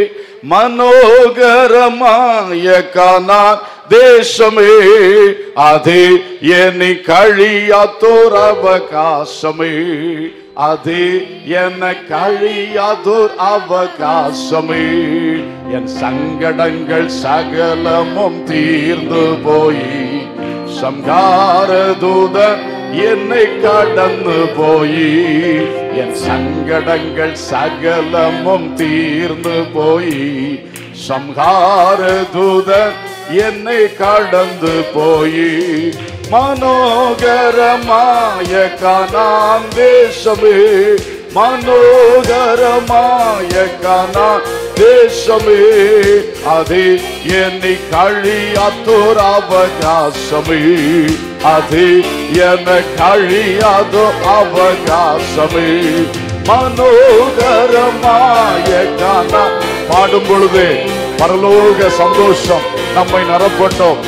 மனோகரமாய கனான் தேசமே அது என்னை கழியாத்தோர் அவகாசமே அது என்ன கழியாதோர் அவகாசமே என் சங்கடங்கள் சகலமும் தீர்ந்து போய் சம்கார தூதன் என்னை கடந்து போய் என் சங்கடங்கள் சகலமும் தீர்ந்து போய் சம்ஹார தூதர் என்னை கடந்து போய் மனோகரமாய கானான் தேசமே மனோகரமாய கானான் தேசமே அது என்னை கழியாத்தோர் அவகாசமே அது என கழியாதோ அவகாசமே மனோகரமாய கானா பாடும் பொழுது பரலோக சந்தோஷம் நம்மை நிரப்பட்டோம்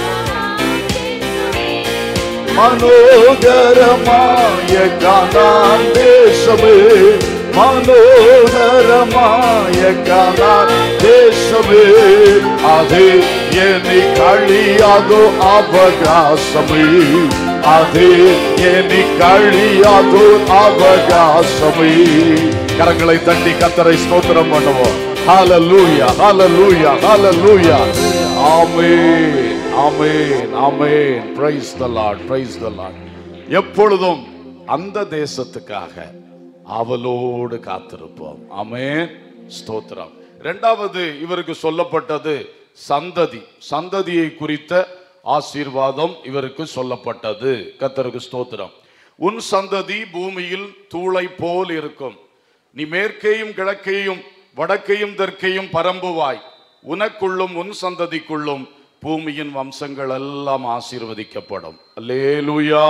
மனோகரமாய கானான் தேசமே மனோகரமாய கானான் தேசமே அது என்னை கழியாதோ அவகாசமே அது என்னை கழியாதோ அவகாசமே கரங்களை தட்டி கத்தரை ஸ்தோத்திரம் பண்ணுவோம் ஹalleluya hallelujah hallelujah amen amen amen praise the lord praise the lord எப்பொழுதும் அந்த தேசத்துக்காக அவளோடு காத்திருப்போம் ஆமென் ஸ்தோத்திரம் இரண்டாவது இவருக்கு சொல்லப்பட்டது சந்ததி சந்ததியை குறித்த ஆசீர்வாதம் இவருக்கு சொல்லப்பட்டது கத்தருக்கு ஸ்தோத்திரம் உன் சந்ததி பூமியில் தூளை போல் இருக்கும் நீ மேற்கேயும் கிழக்கேயும் வடக்கையும் தெற்கையும் பரம்புவாய் உனக்குள்ளும் உன் சந்ததிக்குள்ளும் பூமியின் வம்சங்கள் எல்லாம் ஆசீர்வதிக்கப்படும் அல்லேலூயா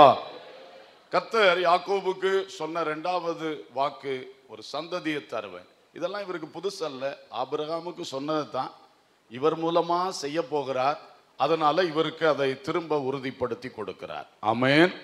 கர்த்தர் யாக்கோபுக்கு சொன்ன ரெண்டாவது வாக்கு ஒரு சந்ததியை தருவேன் இதெல்லாம் இவருக்கு புதுசல்ல ஆபிரகாமுக்கு சொன்னது தான் இவர் மூலமா செய்ய போகிறார் அதனால இவருக்கு அதை திரும்ப உறுதிப்படுத்தி கொடுக்கிறார் ஆமென்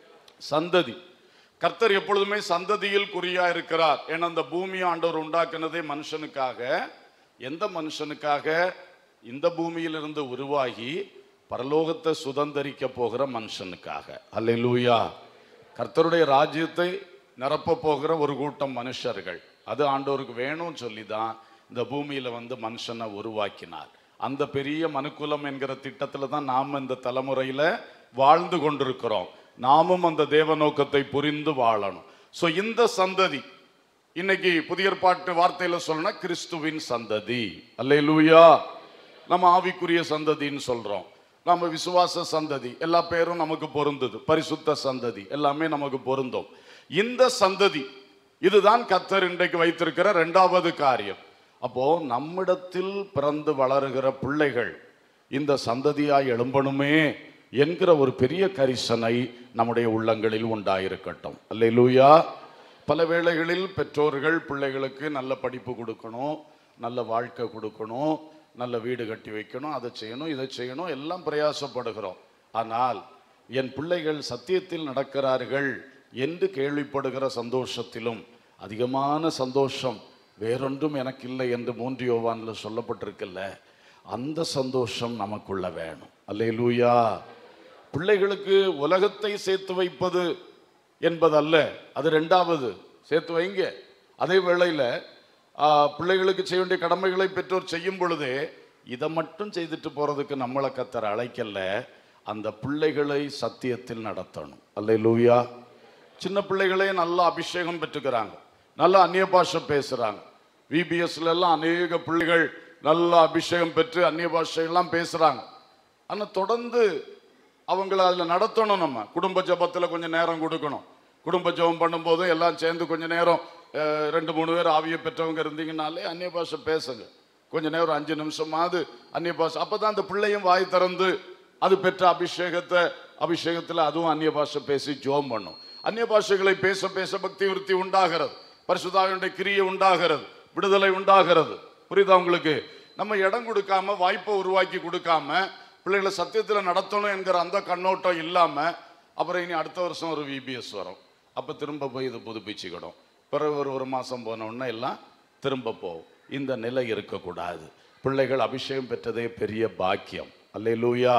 சந்ததி கர்த்தர் எப்பொழுதுமே சந்ததியில் குறியா இருக்கிறார் ஏன்னா அந்த பூமி ஆண்டவர் உண்டாக்குனதே மனுஷனுக்காக எந்த மனுஷனுக்காக இந்த பூமியிலிருந்து உருவாகி பரலோகத்தை சுதந்தரிக்க போகிற மனுஷனுக்காக அல்லேலூயா கர்த்தருடைய ராஜ்யத்தை நிரப்ப போகிற ஒரு கூட்டம் மனுஷர்கள் அது ஆண்டவருக்கு வேணும்னு சொல்லி தான் இந்த பூமியில வந்து மனுஷனை உருவாக்கினார் அந்த பெரிய மனுக்குலம் என்கிற திட்டத்துல தான் நாம் இந்த தலைமுறையில வாழ்ந்து கொண்டிருக்கிறோம் நாமும் அந்த தேவ நோக்கத்தை புரிந்து வாழணும் ஸோ இந்த சந்ததி இன்னைக்கு புதிய ஏற்பாட்டு வார்த்தையில சொல்லணும்னா கிறிஸ்துவின் சந்ததி அல்லேலூயா நம்ம ஆவிக்குரிய சந்ததின்னு சொல்றோம் நம்ம விசுவாச சந்ததி எல்லா பேரும் நமக்கு பொருந்தது பரிசுத்த சந்ததி எல்லாமே நமக்கு பொருந்தும் இந்த சந்ததி இதுதான் கத்தர் இன்றைக்கு வைத்திருக்கிற இரண்டாவது காரியம் அப்போ நம்மிடத்தில் பிறந்து வளருகிற பிள்ளைகள் இந்த சந்ததியாய் எழும்பணுமே என்கிற ஒரு பெரிய கரிசனை நம்முடைய உள்ளங்களில் உண்டாயிருக்கட்டும் அல்லேலூயா பல வேளைகளில் பெற்றோர்கள் பிள்ளைகளுக்கு நல்ல படிப்பு கொடுக்கணும் நல்ல வாழ்க்கை கொடுக்கணும் நல்ல வீடு கட்டி வைக்கணும் அதை செய்யணும் இதை செய்யணும் எல்லாம் பிரயாசப்படுகிறோம் ஆனால் என் பிள்ளைகள் சத்தியத்தில் நடக்கிறார்கள் என்று கேள்விப்படுகிற சந்தோஷத்திலும் அதிகமான சந்தோஷம் வேறொன்றும் எனக்கு இல்லை என்று மூன்று யோவான்ல சொல்லப்பட்டிருக்குல்ல அந்த சந்தோஷம் நமக்குள்ள வேணும் அல்லேலூயா பிள்ளைகளுக்கு உலகத்தை சேர்த்து வைப்பது என்பதல்ல அது ரெண்டாவது சேர்த்து வைங்க அதே வேளையில ஆ, பிள்ளைகளுக்கு செய்ய வேண்டிய கடமைகளை பெற்றோர் செய்யும் பொழுதே இதை மட்டும் செய்துட்டு போறதுக்கு நம்மளை கத்தர் அழைக்கல அந்த பிள்ளைகளை சத்தியத்தில் நடத்தணும் அல்லேலூயா சின்ன பிள்ளைகளே நல்ல அபிஷேகம் பெற்றுக்கிறாங்க நல்ல அந்நிய பாஷை பேசுறாங்க விபிஎஸ்ல எல்லாம் அநேக பிள்ளைகள் நல்ல அபிஷேகம் பெற்று அந்நிய பாஷையெல்லாம் பேசுறாங்க ஆனா தொடர்ந்து அவங்கள அதில் நடத்தணும் நம்ம குடும்ப ஜெபத்தில் கொஞ்சம் நேரம் கொடுக்கணும் குடும்ப ஜெபம் பண்ணும்போது எல்லாம் சேர்ந்து கொஞ்ச நேரம் அஹ், ரெண்டு மூணு பேர் ஆவியை பெற்றவங்க இருந்தீங்கனாலே அந்நிய பாஷை பேசுங்க கொஞ்ச நேரம் அஞ்சு நிமிஷமாவது அந்நிய பாஷை அப்போ தான் அந்த பிள்ளையும் வாய் திறந்து அது பெற்ற அபிஷேகத்தை அபிஷேகத்தில் அதுவும் அந்நிய பாஷை பேசி ஜோம் பண்ணும் அந்நிய பாஷைகளை பேச பேச பக்தி விருத்தி உண்டாகிறது பரிசுத்தாவினுடைய கிரியை உண்டாகிறது விடுதலை உண்டாகிறது புரியுதா உங்களுக்கு நம்ம இடம் கொடுக்காம வாய்ப்பை உருவாக்கி கொடுக்காம பிள்ளைகளை சத்தியத்தில் நடத்தணும் என்கிற அந்த கண்ணோட்டம் இல்லாம அப்புறம் இனி அடுத்த வருஷம் ஒரு விபிஎஸ் வரும் அப்போ திரும்ப போய் இதை புதுப்பிச்சுக்கிடும் பிறகு ஒரு ஒரு மாதம் போன உடனே எல்லாம் திரும்ப போகும் இந்த நிலை இருக்கக்கூடாது பிள்ளைகள் அபிஷேகம் பெற்றதே பெரிய பாக்கியம் அல்லேலூயா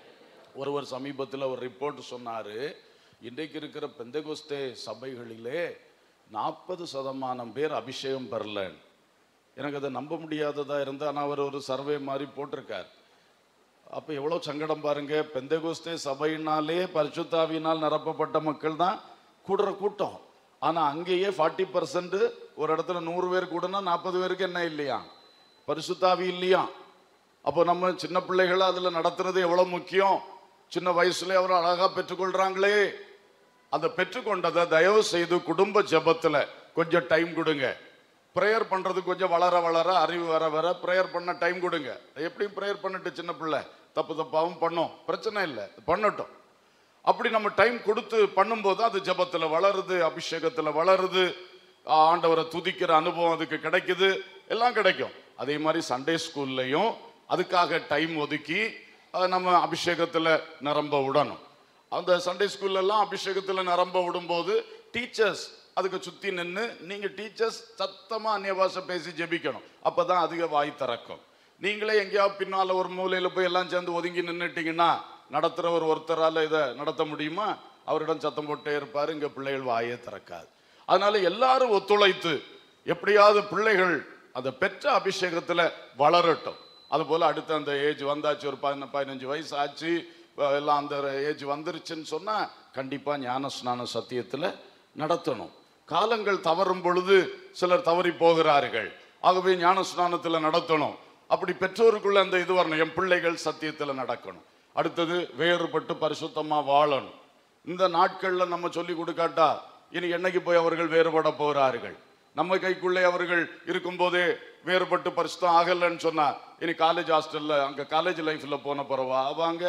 ஒருவர் சமீபத்தில் ஒரு ரிப்போர்ட் சொன்னாரு இன்றைக்கு இருக்கிற பெந்தகோஸ்தே சபைகளிலே நாற்பது சதமானம் பேர் அபிஷேகம் பெறலன்னு எனக்கு அதை நம்ப முடியாததா இருந்தால் ஆனால் அவர் ஒரு சர்வே மாதிரி போட்டிருக்கார் அப்ப எவ்வளவு சங்கடம் பாருங்க பெந்தகோஸ்தே சபையினாலே பரிசுத்தாவியினால் நிரப்பப்பட்ட மக்கள் தான் கூடுற கூட்டம் ஆனா அங்கேயே ஃபார்ட்டி பர்சன்ட் ஒரு இடத்துல நூறு பேர் கூடனா நாற்பது பேருக்கு என்ன இல்லையா பரிசுத்தாவி இல்லையா அப்போ நம்ம சின்ன பிள்ளைகளை அதுல நடத்துறது எவ்வளவு முக்கியம் சின்ன வயசுல அவர் அழகா பெற்றுக்கொள்றாங்களே அந்த பெற்றுக்கொண்டதை தயவு செய்து குடும்ப ஜெபத்துல கொஞ்சம் டைம் கொடுங்க ப்ரேயர் பண்றது கொஞ்சம் வளர வளர அறிவு வர வர ப்ரேயர் பண்ண டைம் கொடுங்க எப்படியும் ப்ரேயர் பண்ணிட்டு சின்ன பிள்ளை தப்பு தப்பாவும் பண்ணும் பிரச்சனை இல்லை பண்ணட்டும் அப்படி நம்ம டைம் கொடுத்து பண்ணும்போது அது ஜெபத்துல வளருது அபிஷேகத்துல வளருது ஆ, ஆண்டவரை துதிக்கிற அனுபவம் அதுக்கு கிடைக்குது எல்லாம் கிடைக்கும் அதே மாதிரி சண்டே ஸ்கூல்லையும் அதுக்காக டைம் ஒதுக்கி அஹ், நம்ம அபிஷேகத்துல நிரம்ப விடணும் அந்த சண்டே ஸ்கூல்ல எல்லாம் அபிஷேகத்துல நிரம்ப விடும்போது டீச்சர்ஸ் அதுக்கு சுத்தி நின்று நீங்க டீச்சர்ஸ் சத்தமா அந்நிய பாஷை பேசி ஜெபிக்கணும் அப்பதான் அதிக வாய் திறக்கும் நீங்களே எங்கேயாவது பின்னால ஒரு மூலையில போய் எல்லாம் சேர்ந்து ஒதுங்கி நின்னுட்டீங்கன்னா நடத்துறவர் ஒருத்தரால இதை நடத்த முடியுமா அவரிடம் சத்தம் போட்டே இருப்பாரு இங்க பிள்ளைகள் வாயே திறக்காது அதனால எல்லாரும் ஒத்துழைத்து எப்படியாவது பிள்ளைகள் அந்த பெற்ற அபிஷேகத்துல வளரட்டும் அதுபோல அடுத்த அந்த ஏஜ் வந்தாச்சு ஒரு பதின பதினஞ்சு வயசு ஆச்சு அஹ் எல்லாம் அந்த ஏஜ் வந்துருச்சுன்னு சொன்னா கண்டிப்பா ஞான ஸ்நான சத்தியத்துல நடத்தணும் காலங்கள் தவறும் பொழுது சிலர் தவறி போகிறார்கள் ஆகவே ஞான ஸ்நானத்துல நடத்தணும் அப்படி பெற்றோருக்குள்ள அந்த இது வரணும் என் பிள்ளைகள் சத்தியத்துல நடக்கணும் அடுத்தது வேறுபட்டு பரிசுத்தமா வாழணும் இந்த நாட்கள்ல நம்ம சொல்லி கொடுக்காட்டா இனி என்னைக்கு போய் அவர்கள் வேறுபட போகிறார்கள் நம்ம கைக்குள்ளே அவர்கள் இருக்கும்போதே வேறுபட்டு பரிசுத்தம் ஆகலைன்னு சொன்னா இனி காலேஜ் ஹாஸ்டல்ல அங்க காலேஜ் லைஃப்ல போன பிறவா அவங்க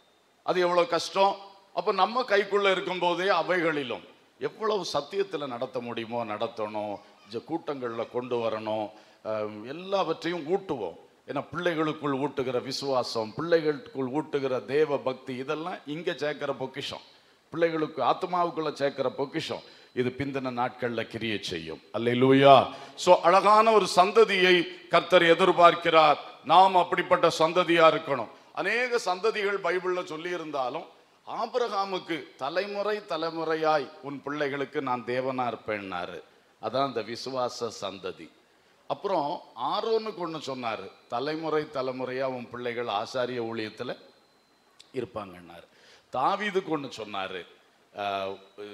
அது எவ்வளவு கஷ்டம் அப்ப நம்ம கைக்குள்ள இருக்கும்போதே அவைகளிலும் எவ்வளவு சத்தியத்துல நடத்த முடியுமோ நடத்தணும் ஜ- கூட்டங்கள்ல கொண்டு வரணும் அஹ், எல்லாவற்றையும் ஊட்டுவோம் ஏன்னா பிள்ளைகளுக்குள் ஊட்டுகிற விசுவாசம் பிள்ளைகளுக்குள் ஊட்டுகிற தேவ பக்தி இதெல்லாம் இங்க சேர்க்கிற பொக்கிஷம் பிள்ளைகளுக்கு ஆத்மாவுக்குள்ள சேர்க்கிற பொக்கிஷம் இது பிந்தின நாட்கள்ல கிரியை செய்யும் அல்லேலூயா சோ அழகான ஒரு சந்ததியை கர்த்தர் எதிர்பார்க்கிறார் நாம் அப்படிப்பட்ட சந்ததியா இருக்கணும் அநேக சந்ததிகள் பைபிள்ல சொல்லி இருந்தாலும் ஆபிரகாமுக்கு தலைமுறை தலைமுறையாய் உன் பிள்ளைகளுக்கு நான் தேவனா இருப்பேன்னாரு அதான் அந்த விசுவாச சந்ததி அப்புறம் ஆரோனுக்கு ஒன்று சொன்னாரு தலைமுறை தலைமுறையா உன் பிள்ளைகள் ஆசாரிய ஊழியத்துல இருப்பாங்கன்னாரு தாவீதுக்கு ஒன்று சொன்னாரு ஆஹ்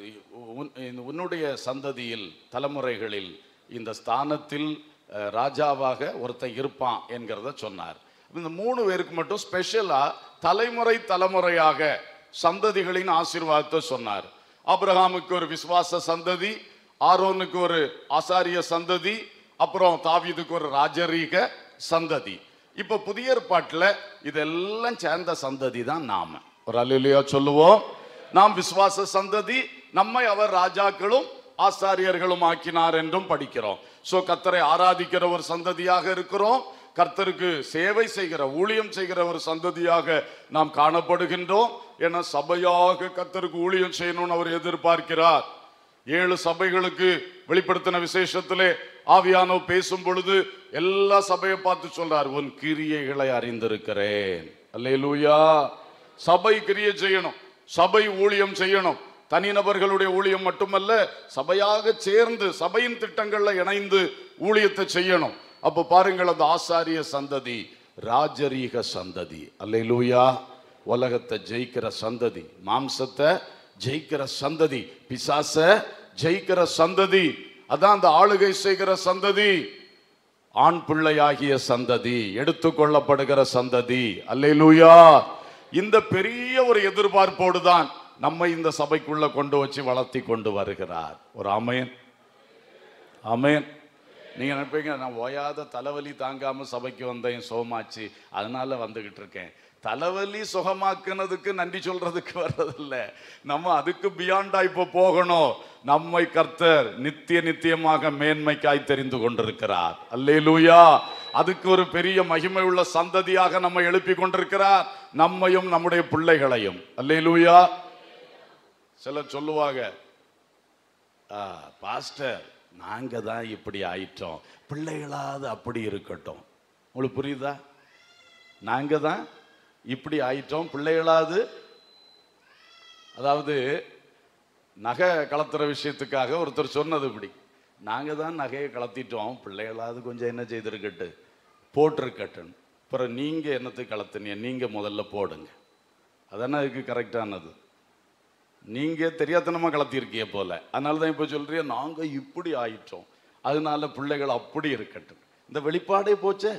உன்- இந்த உன்னுடைய சந்ததியில் தலைமுறைகளில் இந்த ஸ்தானத்தில் ஆஹ், ராஜாவாக ஒருத்தன் இருப்பான் என்கிறத சொன்னார் இந்த மூணு பேருக்கு மட்டும் ஸ்பெஷலா தலைமுறை தலைமுறையாக சந்ததிகளின் ஆசீர்வாதத்தை சொன்னார் ஆபிரகாமுக்கு ஒரு விசுவாச சந்ததி ஆரோனுக்கு ஒரு ஆசாரிய சந்ததி அப்புறம் தாவீதுக்கு ஒரு ராஜரீக சந்ததி இப்ப புதிய ஏற்பாட்டுல இதெல்லாம் சேர்ந்த சந்ததி தான் நாம ஒரு அல்லையா சொல்லுவோம் நாம் விசுவாச சந்ததி நம்மை அவர் ராஜாக்களும் ஆசாரியர்களும் ஆக்கினார் என்றும் படிக்கிறோம் சோ கர்த்தரை ஆராதிக்கிற ஒரு சந்ததியாக இருக்கிறோம் கர்த்தருக்கு சேவை செய்கிற ஊழியம் செய்கிற ஒரு சந்ததியாக நாம் காணப்படுகின்றோம் என சபையாக கர்த்தருக்கு ஊழியம் செய்யணும்னு அவர் எதிர்பார்க்கிறார் ஏழு சபைகளுக்கு வெளிப்படுத்தின விசேஷத்திலே ஆவியானவர் பேசும் பொழுது எல்லா சபையை பார்த்து சொல்றார் உன் கிரியைகளை அறிந்திருக்கிறேன் அல்லேலூயா சபை கிரியை செய்யணும் சபை ஊழியம் செய்யணும் தனிநபர்களுடைய ஊழியம் மட்டுமல்ல சபையாக சேர்ந்து சபையின் திட்டங்கள்ல இணைந்து ஊழியத்தை செய்யணும் அப்ப பாருங்கள் அந்த ஆசாரிய சந்ததி ராஜரீக சந்ததி அல்லேலூயா உலகத்தை ஜெயிக்கிற சந்ததி மாம்சத்தை ஜெயிக்கிற சந்ததி பிசாச ஜெயிக்கிற சந்ததி அதான் அந்த ஆளுகை செய்கிற சந்ததி ஆண் பிள்ளையாகிய சந்ததி எடுத்துக்கொள்ளப்படுகிற சந்ததி அல்லேலூயா இந்த பெரிய ஒரு எதிர்பார்ப்போடு தான் நம்மை இந்த சபைக்குள்ள கொண்டு வச்சு வளர்த்தி கொண்டு வருகிறார் ஒரு அமேன் அமேன் நீங்க நினைப்பீங்க நான் ஓயாத தலைவலி தாங்காம சபைக்கு வந்தேன் சுகமாச்சு அதனால வந்துகிட்டு இருக்கேன் தலைவலி சுகமாக்குனதுக்கு நன்றி சொல்றதுக்கு வர்றதில்ல நம்ம அதுக்கு பியாண்டா இப்போ போகணும் நம்மை கர்த்தர் நித்திய நித்தியமாக மேன்மைக்காய் தெரிந்து கொண்டிருக்கிறார் அல்லேலூயா அதுக்கு ஒரு பெரிய மகிமை உள்ள சந்ததியாக நம்ம எழுப்பி கொண்டிருக்கிறார் நம்மையும் நம்முடைய பிள்ளைகளையும் அல்லேலூயா சிலர் சொல்லுவாங்க "ஆ, பாஸ்டர் நாங்க தான் இப்படி ஆயிட்டோம் பிள்ளைகளாவது அப்படி இருக்கட்டும் உங்களுக்கு புரியுதா நாங்க தான் இப்படி ஆயிட்டோம் பிள்ளைகளாவது அதாவது நகை கலத்துற விஷயத்துக்காக ஒருத்தர் சொன்னது இப்படி நாங்க தான் நகையை கலத்திட்டோம் பிள்ளைகளாவது கொஞ்சம் என்ன செய்திருக்கட்டு போட்டிருக்கட்டும் அப்புறம் நீங்க என்னத்துக்கு கலத்துனீங்க நீங்க முதல்ல போடுங்க அதானே அதுக்கு கரெக்டானது நீங்க தெரியாதனமா கலத்திருக்கிய போல அதனால தான் இப்போ சொல்றீங்க நாங்க இப்படி ஆயிட்டோம் அதனால பிள்ளைகள் அப்படி இருக்கட்டும் இந்த வெளிப்பாடே போச்சே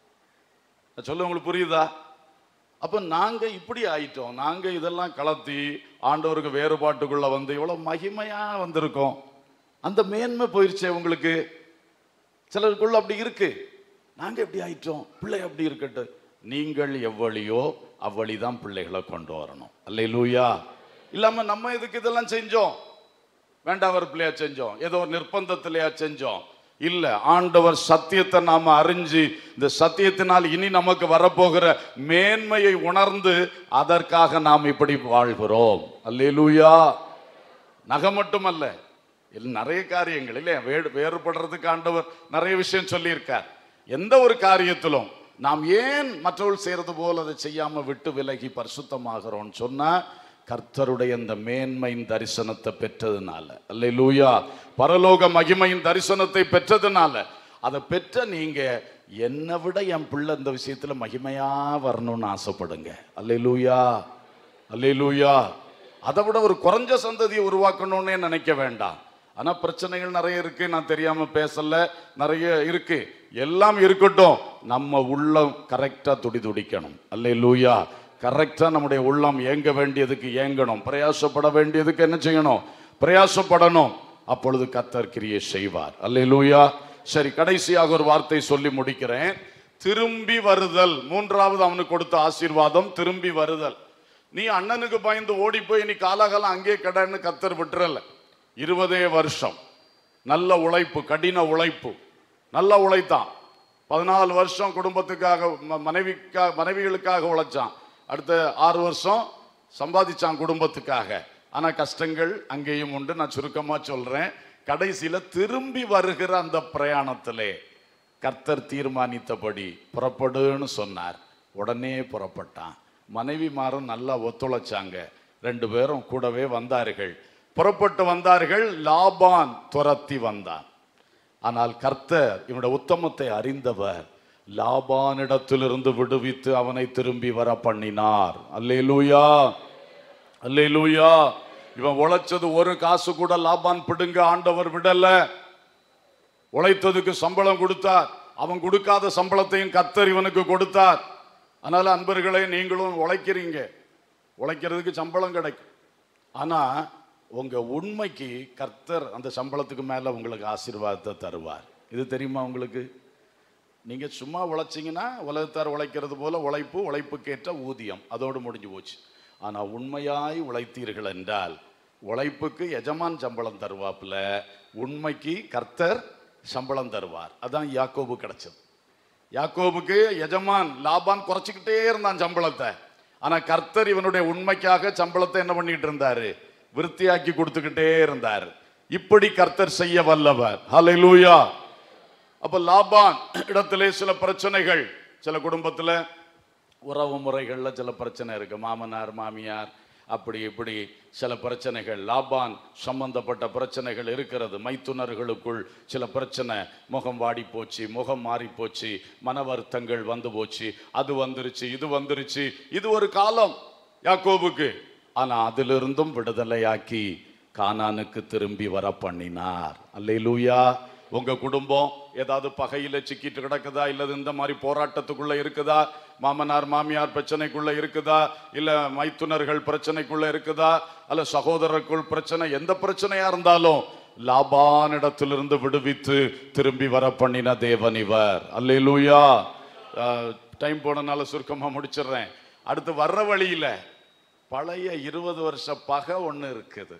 நான் சொல்ல உங்களுக்கு புரியுதா அப்ப நாங்க இப்படி ஆயிட்டோம் நாங்க இதெல்லாம் கலத்தி ஆண்டவருக்கு வேறுபாட்டுக்குள்ள வந்து இவ்வளவு மகிமையா வந்திருக்கோம் அந்த மேன்மை போயிருச்சே உங்களுக்கு சிலருக்குள்ள அப்படி இருக்கு நாங்க எப்படி ஆயிட்டோம் பிள்ளை அப்படி இருக்கட்டும் நீங்கள் எவ்வளியோ அவ்வழிதான் பிள்ளைகளை கொண்டு வரணும் அல்லேலூயா இல்லாம நம்ம இதுக்கு இதெல்லாம் செஞ்சோம் வேண்டாவர் பிள்ளையா செஞ்சோம் ஏதோ ஒரு நிர்பந்தத்திலையா செஞ்சோம் இல்ல ஆண்டவர் சத்தியத்தை நாம அறிஞ்சு இந்த சத்தியத்தினால் இனி நமக்கு வரப்போகிற மேன்மையை உணர்ந்து அதற்காக நாம் இப்படி வாழ்கிறோம் அல்லேலூயா நகை மட்டுமல்ல இது நிறைய காரியங்கள் இல்லையா வேறு வேறுபடுறதுக்கு ஆண்டவர் நிறைய விஷயம் சொல்லியிருக்கார் எந்த ஒரு காரியத்திலும் நாம் ஏன் மற்றவர்கள் செய்யறது போல அதை செய்யாம விட்டு விலகி பரிசுத்தமாகிறோம்னு சொன்னா கர்த்தருடைய இந்த மேன்மையின் தரிசனத்தை பெற்றதுனால அல்லேலூயா பரலோக மகிமையின் தரிசனத்தை பெற்றதுனால அதை பெற்ற நீங்க என்னை விட என் பிள்ளை இந்த விஷயத்துல மகிமையா வரணும்னு ஆசைப்படுங்க அல்லேலூயா அல்லேலூயா அதை விட ஒரு குறைஞ்ச சந்ததியை உருவாக்கணும்னே நினைக்க வேண்டாம் ஆனா பிரச்சனைகள் நிறைய இருக்கு நான் தெரியாம பேசல நிறைய இருக்கு எல்லாம் இருக்கட்டும் நம்ம உள்ளம் கரெக்டா துடி துடிக்கணும் அல்லேலூயா கரெக்டா நம்முடைய உள்ளம் ஏங்க வேண்டியதுக்கு ஏங்கணும் பிரயாசப்பட வேண்டியதுக்கு என்ன செய்யணும் பிரயாசப்படணும் அப்பொழுது கத்தர் கிரியை செய்வார் அல்லேலூயா சரி கடைசியாக ஒரு வார்த்தை சொல்லி முடிக்கிறேன் திரும்பி வருதல் மூன்றாவது அவனுக்கு கொடுத்த ஆசீர்வாதம் திரும்பி வருதல் நீ அண்ணனுக்கு பயந்து ஓடி போய் நீ காலாகாலம் அங்கேயே கடன்னு கத்தர் விட்டுறல இருபதே வருஷம் நல்ல உழைப்பு கடின உழைப்பு நல்ல உழைத்தான் பதினாலு வருஷம் குடும்பத்துக்காக ம- மனைவிக்காக மனைவிகளுக்காக உழைச்சான் அடுத்த ஆறு வருஷம் சம்பாதிச்சான் குடும்பத்துக்காக ஆனா கஷ்டங்கள் அங்கேயும் உண்டு நான் சுருக்கமா சொல்றேன் கடைசியில திரும்பி வருகிற அந்த பிரயாணத்திலே கர்த்தர் தீர்மானித்தபடி புறப்படுன்னு சொன்னார் உடனே புறப்பட்டான் மனைவிமாரும் நல்லா ஒத்துழைச்சாங்க ரெண்டு பேரும் கூடவே வந்தார்கள் புறப்பட்டு வந்தார்கள் லாபான் துரத்தி வந்தான் ஆனால் கர்த்தர் இவனுடைய உத்தமத்தை அறிந்தவர் லாபானிடத்திலிருந்து விடுவித்து அவனை திரும்பி வர பண்ணினார் அல்லேலூயா அல்லேலூயா இவன் உழைச்சது ஒரு காசு கூட லாபான் பிடுங்க ஆண்டவர் விடல உழைத்ததுக்கு சம்பளம் கொடுத்தார் அவன் கொடுக்காத சம்பளத்தையும் கர்த்தர் இவனுக்கு கொடுத்தார் அதனால அன்பர்களே நீங்களும் உழைக்கிறீங்க உழைக்கிறதுக்கு சம்பளம் கிடைக்கும் ஆனா உங்க உண்மைக்கு கர்த்தர் அந்த சம்பளத்துக்கு மேல உங்களுக்கு ஆசீர்வாதத்தை தருவார் இது தெரியுமா உங்களுக்கு நீங்க சும்மா உழைச்சீங்கன்னா உலகத்தார் உழைக்கிறது போல உழைப்பு உழைப்புக்கேற்ற ஊதியம் அதோடு முடிஞ்சு போச்சு ஆனா உண்மையாய் உழைத்தீர்கள் என்றால் உழைப்புக்கு எஜமான் சம்பளம் தருவாப்புல உண்மைக்கு கர்த்தர் சம்பளம் தருவார் அதான் யாக்கோபு கிடைச்சது யாக்கோபுக்கு எஜமான் லாபான் குறைச்சிக்கிட்டே இருந்தான் சம்பளத்தை ஆனா கர்த்தர் இவனுடைய உண்மைக்காக சம்பளத்தை என்ன பண்ணிட்டு இருந்தாரு விருத்தியாக்கி கொடுத்துக்கிட்டே இருந்தார் இப்படி கர்த்தர் செய்ய வல்லவர் ஹalleluya அப்ப லாபான் இடத்திலே சில பிரச்சனைகள் சில குடும்பத்துல உறவு முறைகள்ல சில பிரச்சனை இருக்கு மாமனார் மாமியார் அப்படி இப்படி சில பிரச்சனைகள் லாபான் சம்பந்தப்பட்ட பிரச்சனைகள் இருக்கிறது மைத்துனர்களுக்குள் சில பிரச்சனை முகம் வாடி போச்சு முகம் மாறி போச்சு மன வருத்தங்கள் வந்து போச்சு அது வந்துருச்சு இது வந்துருச்சு இது ஒரு காலம் யாக்கோபுக்கு ஆனா அதிலிருந்தும் விடுதலையாக்கி கானானுக்கு திரும்பி வர பண்ணினார் அல்லேலூயா உங்க குடும்பம் ஏதாவது பகையில சிக்கிட்டு கிடக்குதா இல்லது இந்த மாதிரி போராட்டத்துக்குள்ள இருக்குதா மாமனார் மாமியார் பிரச்சனைக்குள்ள இருக்குதா இல்ல மைத்துனர்கள் பிரச்சனைக்குள்ள இருக்குதா அல்ல சகோதரருக்குள் பிரச்சனை எந்த பிரச்சனையா இருந்தாலும் லாபானிடத்திலிருந்து விடுவித்து திரும்பி வர பண்ணின தேவன் இவர் அல்லேலூயா டைம் போனனால சுருக்கமா முடிச்சிடுறேன் அடுத்து வர்ற வழியில பழைய இருபது வருஷ பகை ஒண்ணு இருக்குது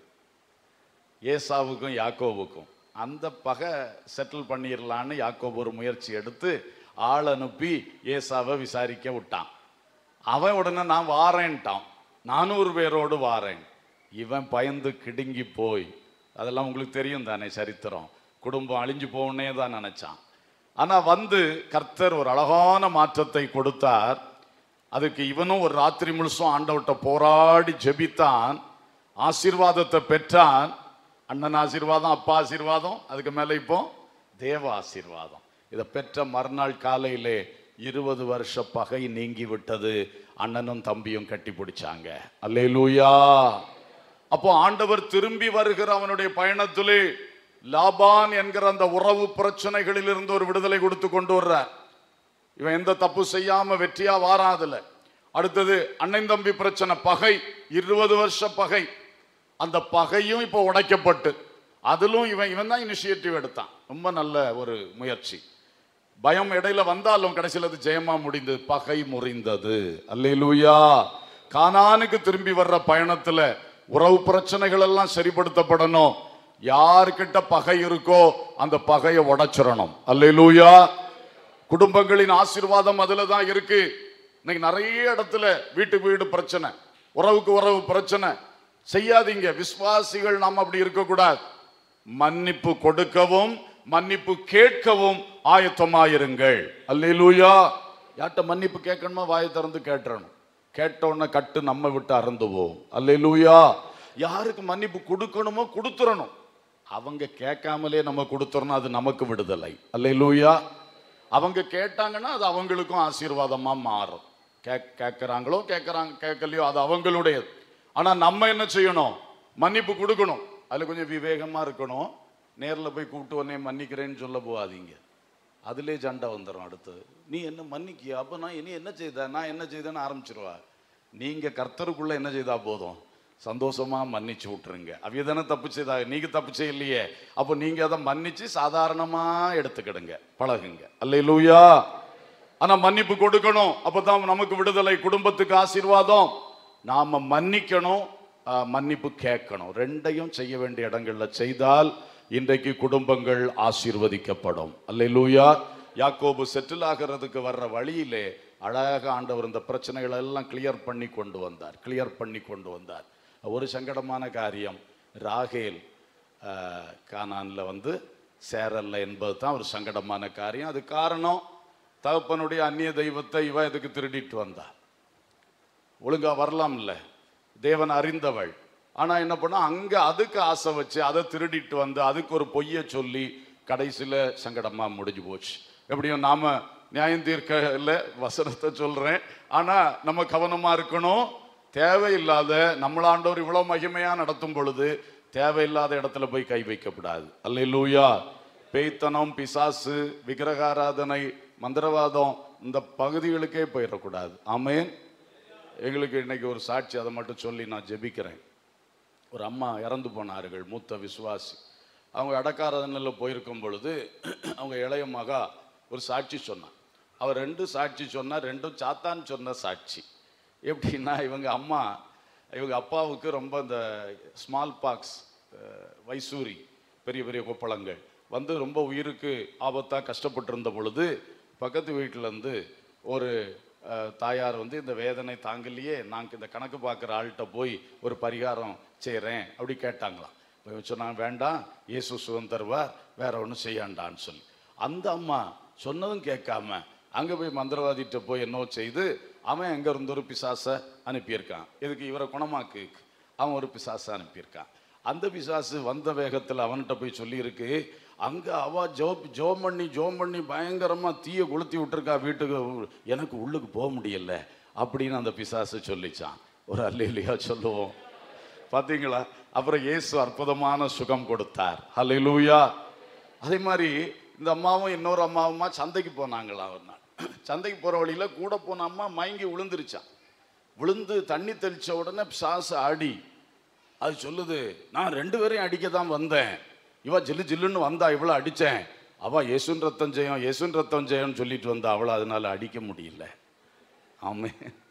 ஏசாவுக்கும் யாக்கோவுக்கும் அந்த பகை செட்டில் பண்ணிடலான்னு யாக்கோபு ஒரு முயற்சி எடுத்து ஆள் அனுப்பி ஏசாவை விசாரிக்க விட்டான் அவன் உடனே நான் வாரேன்ட்டான் நானூறு பேரோடு வாரேன் இவன் பயந்து கிடுங்கி போய் அதெல்லாம் உங்களுக்கு தெரியும் தானே சரித்திரம் குடும்பம் அழிஞ்சு போகணே தான் நினைச்சான் ஆனா வந்து கர்த்தர் ஒரு அழகான மாற்றத்தை கொடுத்தார் அதுக்கு இவனும் ஒரு ராத்திரி முழுசும் ஆண்டவர்கிட்ட போராடி ஜெபித்தான் ஆசீர்வாதத்தை பெற்றான் அண்ணன் ஆசீர்வாதம் அப்பா ஆசீர்வாதம் அதுக்கு மேல இப்போ தேவ ஆசீர்வாதம் இதை பெற்ற மறுநாள் காலையிலே இருபது வருஷ பகை நீங்கி விட்டது அண்ணனும் தம்பியும் கட்டி பிடிச்சாங்க அல்லேலூயா அப்போ ஆண்டவர் திரும்பி வருகிற அவனுடைய பயணத்திலே லாபான் என்கிற அந்த உறவு பிரச்சனைகளில் இருந்து ஒரு விடுதலை கொடுத்து கொண்டு வர்றார் இவன் எந்த தப்பு செய்யாம வெற்றியா வாராதுல அடுத்தது அண்ணன் தம்பி பிரச்சனை பகை இருபது வருஷ பகை அந்த பகையும் இப்போ உடைக்கப்பட்டு அதிலும் இவன் இவன் தான் இனிஷியேட்டிவ் எடுத்தான் ரொம்ப நல்ல ஒரு முயற்சி பயம் இடையில வந்தாலும் கடைசியில் அது ஜெயமா முடிந்தது பகை முறிந்தது அல்லேலூயா கானானுக்கு திரும்பி வர்ற பயணத்துல உறவு பிரச்சனைகள் எல்லாம் சரிப்படுத்தப்படணும் யார்கிட்ட பகை இருக்கோ அந்த பகையை உடைச்சிடணும் அல்லேலூயா குடும்பங்களின் ஆசீர்வாதம் அதுல தான் இருக்கு இன்னைக்கு நிறைய இடத்துல வீட்டுக்கு வீடு பிரச்சனை உறவுக்கு உறவு பிரச்சனை செய்யாதீங்க விசுவாசிகள் நாம் அப்படி இருக்கக்கூடாது மன்னிப்பு கொடுக்கவும் மன்னிப்பு கேட்கவும் ஆயத்தமாயிருங்கள் அல்லேலூயா யார்கிட்ட மன்னிப்பு கேட்கணுமா வாயை திறந்து கேட்டுறணும் கேட்ட உடனே கட்டு நம்ம விட்டு அறந்துவோம் அல்லேலூயா யாருக்கு மன்னிப்பு கொடுக்கணுமோ கொடுத்துறணும் அவங்க கேட்காமலே நம்ம கொடுத்துறணும் அது நமக்கு விடுதலை அல்லேலூயா அவங்க கேட்டாங்கன்னா அது அவங்களுக்கும் ஆசீர்வாதமா மாறும் கேக் கேட்குறாங்களோ கேட்குறாங்க கேட்கலையோ அது அவங்களுடையது ஆனா நம்ம என்ன செய்யணும் மன்னிப்பு கொடுக்கணும் அதுல கொஞ்சம் விவேகமா இருக்கணும் நேர்ல போய் கூப்பிட்டு உடனே மன்னிக்கிறேன்னு சொல்ல போகாதீங்க அதிலே சண்டை வந்துடும் அடுத்து நீ என்ன மன்னிக்கியா அப்போ நான் இனி என்ன செய்த நான் என்ன செய்தேன்னு ஆரம்பிச்சிருவா நீங்க கர்த்தருக்குள்ள என்ன செய்தா போதும் சந்தோஷமா மன்னிச்சு விட்டுருங்க அவிய தானே தப்பு செய்தா நீங்க தப்பு செய்யலையே அப்போ நீங்க அதை மன்னிச்சு சாதாரணமா எடுத்துக்கிடுங்க பழகுங்க அல்லேலூயா ஆனா மன்னிப்பு கொடுக்கணும் அப்பதான் நமக்கு விடுதலை குடும்பத்துக்கு ஆசீர்வாதம் நாம மன்னிக்கணும் ஆஹ், மன்னிப்பு கேட்கணும் ரெண்டையும் செய்ய வேண்டிய இடங்கள்ல செய்தால் இன்றைக்கு குடும்பங்கள் ஆசீர்வதிக்கப்படும் அல்லேலூயா யாக்கோபு செட்டில் ஆகிறதுக்கு வர்ற வழியிலே அழகாக ஆண்டவர் இந்த பிரச்சனைகளை எல்லாம் கிளியர் பண்ணி கொண்டு வந்தார் கிளியர் பண்ணி கொண்டு வந்தார் ஒரு சங்கடமான காரியம் ராகேல் ஆஹ், கானான்ல வந்து சேரல்ல என்பது தான் ஒரு சங்கடமான காரியம் அது காரணம் தகப்பனுடைய அந்நிய தெய்வத்தை இவ இதுக்கு திருடிட்டு வந்தா ஒழுங்கா வரலாம்ல தேவன் அறிந்தவள் ஆனா என்ன பண்ணா அங்க அதுக்கு ஆசை வச்சு அதை திருடிட்டு வந்து அதுக்கு ஒரு பொய்யை சொல்லி கடைசியில சங்கடமா முடிஞ்சு போச்சு எப்படியும் நாம நியாயம் தீர்க்க இல்ல வசனத்தை சொல்றேன் ஆனா நம்ம கவனமா இருக்கணும் தேவையில்லாத நம்மளாண்டவர் இவ்வளவு மகிமையா நடத்தும் பொழுது தேவையில்லாத இடத்துல போய் கை வைக்கப்படாது அல்லேலூயா பேய்த்தனம் பிசாசு விக்கிரகாராதனை மந்திரவாதம் இந்த பகுதிகளுக்கே போயிடக்கூடாது ஆமென் எங்களுக்கு இன்னைக்கு ஒரு சாட்சி அதை மட்டும் சொல்லி நான் ஜெபிக்கிறேன் ஒரு அம்மா இறந்து போனார்கள் மூத்த விசுவாசி அவங்க அடக்காரதனில் போயிருக்கும் பொழுது அவங்க இளைய மகா ஒரு சாட்சி சொன்னான் அவர் ரெண்டு சாட்சி சொன்னா ரெண்டும் சாத்தான் சொன்ன சாட்சி எப்படின்னா இவங்க அம்மா இவங்க அப்பாவுக்கு ரொம்ப இந்த ஸ்மால் பாக்ஸ் வைசூரி பெரிய பெரிய கொப்பளங்கள் வந்து ரொம்ப உயிருக்கு ஆபத்தாக கஷ்டப்பட்டிருந்த பொழுது பக்கத்து வீட்டுல இருந்து ஒரு அஹ், தாயார் வந்து இந்த வேதனை தாங்கலையே நாங்கள் இந்த கணக்கு பார்க்குற ஆள்கிட்ட போய் ஒரு பரிகாரம் செய்கிறேன் அப்படி கேட்டாங்களாம் போய் சொன்னாங்க வேண்டாம் இயேசு சுகம் தருவார் வேற ஒன்றும் செய்யாண்டான்னு சொல்லி அந்த அம்மா சொன்னதும் கேட்காம அங்கே போய் மந்திரவாதிகிட்ட போய் என்னவோ செய்து அவன் எங்க இருந்து ஒரு பிசாசை அனுப்பியிருக்கான் இதுக்கு இவரை குணமாக்கு அவன் ஒரு பிசாசை அனுப்பியிருக்கான் அந்த பிசாசு வந்த வேகத்தில் அவன்கிட்ட போய் சொல்லியிருக்கு அங்கே அவ ஜோ ஜோம் பண்ணி ஜோம் பண்ணி பயங்கரமாக தீயை கொளுத்தி விட்டுருக்கா வீட்டுக்கு எனக்கு உள்ளுக்கு போக முடியல அப்படின்னு அந்த பிசாசு சொல்லிச்சான் ஒரு அல்லையா சொல்லுவோம் பார்த்தீங்களா அப்புறம் இயேசு அற்புதமான சுகம் கொடுத்தார் ஹalleluya அதே மாதிரி இந்த அம்மாவும் இன்னொரு அம்மாவுமா சந்தைக்கு போனாங்களாம் ஒரு நாள் சந்தைக்கு போகிற வழியில் கூட போன அம்மா மயங்கி விழுந்துருச்சான் விழுந்து தண்ணி தெளிச்ச உடனே பிசாசு ஆடி அது சொல்லுது நான் ரெண்டு பேரையும் அடிக்க தான் வந்தேன் இவ ஜில்லு ஜில்லுன்னு வந்தா இவ்வளோ அடித்தேன் அவ இயேசுன் ரத்தம் ஜெயம் இயேசுன் ரத்தம் ஜெயம்னு சொல்லிட்டு வந்தா அவளை அதனால அடிக்க முடியல ஆமே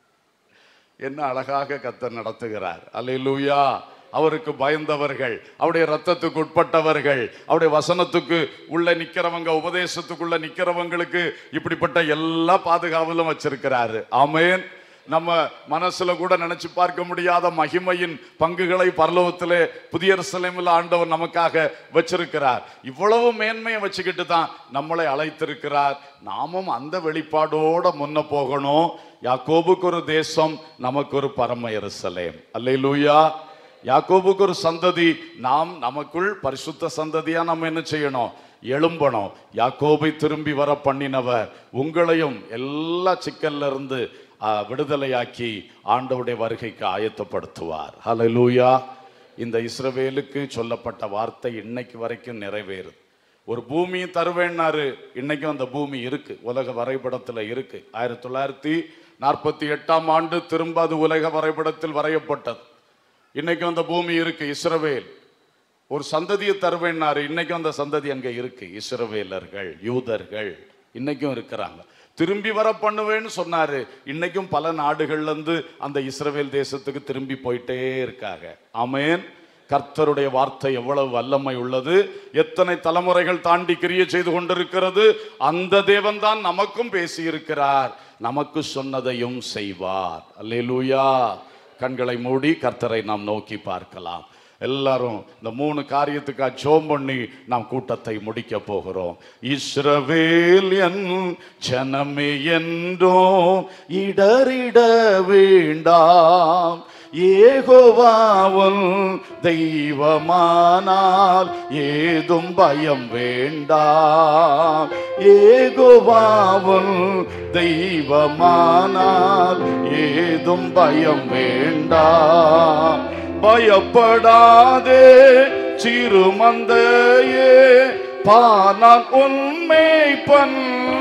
என்ன அழகாக கத்தர் நடத்துகிறார் அல்லேலூயா அவருக்கு பயந்தவர்கள் அவருடைய ரத்தத்துக்கு உட்பட்டவர்கள் அவருடைய வசனத்துக்கு உள்ள நிக்கிறவங்க உபதேசத்துக்குள்ள நிக்கிறவங்களுக்கு இப்படிப்பட்ட எல்லா பாதுகாவலும் வச்சிருக்கிறாரு ஆமென் நம்ம மனசுல கூட நினைச்சு பார்க்க முடியாத மகிமையின் பங்குகளை பரலோகத்திலே புதிய எருசலேமில் ஆண்டவர் நமக்காக வச்சிருக்கிறார் இவ்வளவு மேன்மையை வச்சுக்கிட்டு தான் நம்மளை அழைத்திருக்கிறார் நாமும் அந்த வெளிப்பாடோட முன்ன போகணும் யாக்கோபுக்கு ஒரு தேசம் நமக்கு ஒரு பரம எருசலேம் அல்லேலூயா யாக்கோபுக்கு ஒரு சந்ததி நாம் நமக்குள் பரிசுத்த சந்ததியா நம்ம என்ன செய்யணும் எழும்பணும் யாக்கோபை திரும்பி வர பண்ணினவர் உங்களையும் எல்லா சிக்கல்ல இருந்து ஆ, விடுதலையாக்கி ஆண்டவருடைய வருகைக்கு ஆயத்தப்படுத்துவார் ஹalleluya இந்த இஸ்ரவேலுக்கு சொல்லப்பட்ட வார்த்தை இன்னைக்கு வரைக்கும் நிறைவேறுது ஒரு பூமியை தருவேன்னாரு இன்னைக்கும் அந்த பூமி இருக்கு உலக வரைபடத்துல இருக்கு ஆயிரத்தி தொள்ளாயிரத்தி நாற்பத்தி எட்டாம் ஆண்டு திரும்ப அது உலக வரைபடத்தில் வரையப்பட்டது இன்னைக்கும் அந்த பூமி இருக்கு இஸ்ரவேல் ஒரு சந்ததியை தருவேன்னாரு இன்னைக்கும் அந்த சந்ததி அங்க இருக்கு இஸ்ரவேலர்கள் யூதர்கள் இன்னைக்கும் இருக்கிறாங்க திரும்பி வர பண்ணுவேன்னு சொன்னாரு இன்னைக்கும் பல நாடுகள்ல இருந்து அந்த இஸ்ரவேல் தேசத்துக்கு திரும்பி போயிட்டே இருக்காங்க ஆமென் கர்த்தருடைய வார்த்தை எவ்வளவு வல்லமை உள்ளது எத்தனை தலைமுறைகள் தாண்டி கிரியை செய்து கொண்டிருக்கிறது அந்த தேவன் தான் நமக்கும் பேசியிருக்கிறார் நமக்கு சொன்னதையும் செய்வார் அல்லேலூயா கண்களை மூடி கர்த்தரை நாம் நோக்கி பார்க்கலாம் எல்லாரும் இந்த மூணு காரியத்துக்கா ஜோம் பண்ணி நாம் கூட்டத்தை முடிக்க போகிறோம் இஸ்ரவேல் என் ஜனமே என்றோம் இடறிட வேண்டாம் ஏகோவாவன் தெய்வமானால் ஏதும் பயம் வேண்டாம் ஏகோவாவன் தெய்வமானால் ஏதும் பயம் வேண்டாம் பயப்படாதே சிறுமந்தையே பானான் உண்மை பன்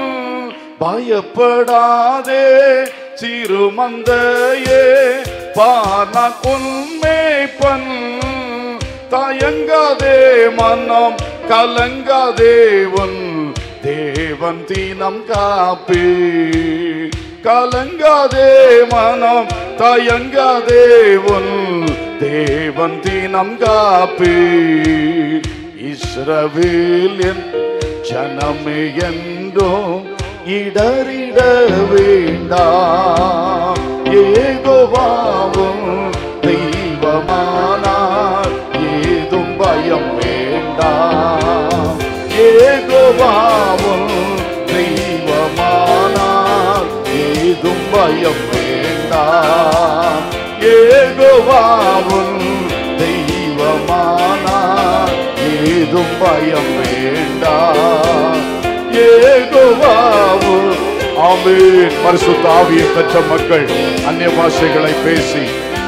பயப்படாதே சிறுமந்தையே பானான் உண்மை பன் தயங்காதே மனம் கலங்காதே உன் தேவன் தீனம் காப்பி கலங்காதே மனம் தயங்காதே உன் தேவன் தீனம் காப்பி இஸ்ரவேல் என் ஜனமே என்றும் இடறிட வேண்டாம் ஏகோவாவும் தெய்வமானார் ஏதும் பயம் வேண்டாம் ஏகோவாவும் தெய்வமானார் ஏதும் பயம் வேண்டாம் ஏகோவாவும் தெய்வமானார் ஏதும் பயம் வேண்டாம் ஏகோவாவும் ஆமென் பரிசுத்த ஆவியை பெற்ற மக்கள் அந்நிய பாஷைகளை பேசி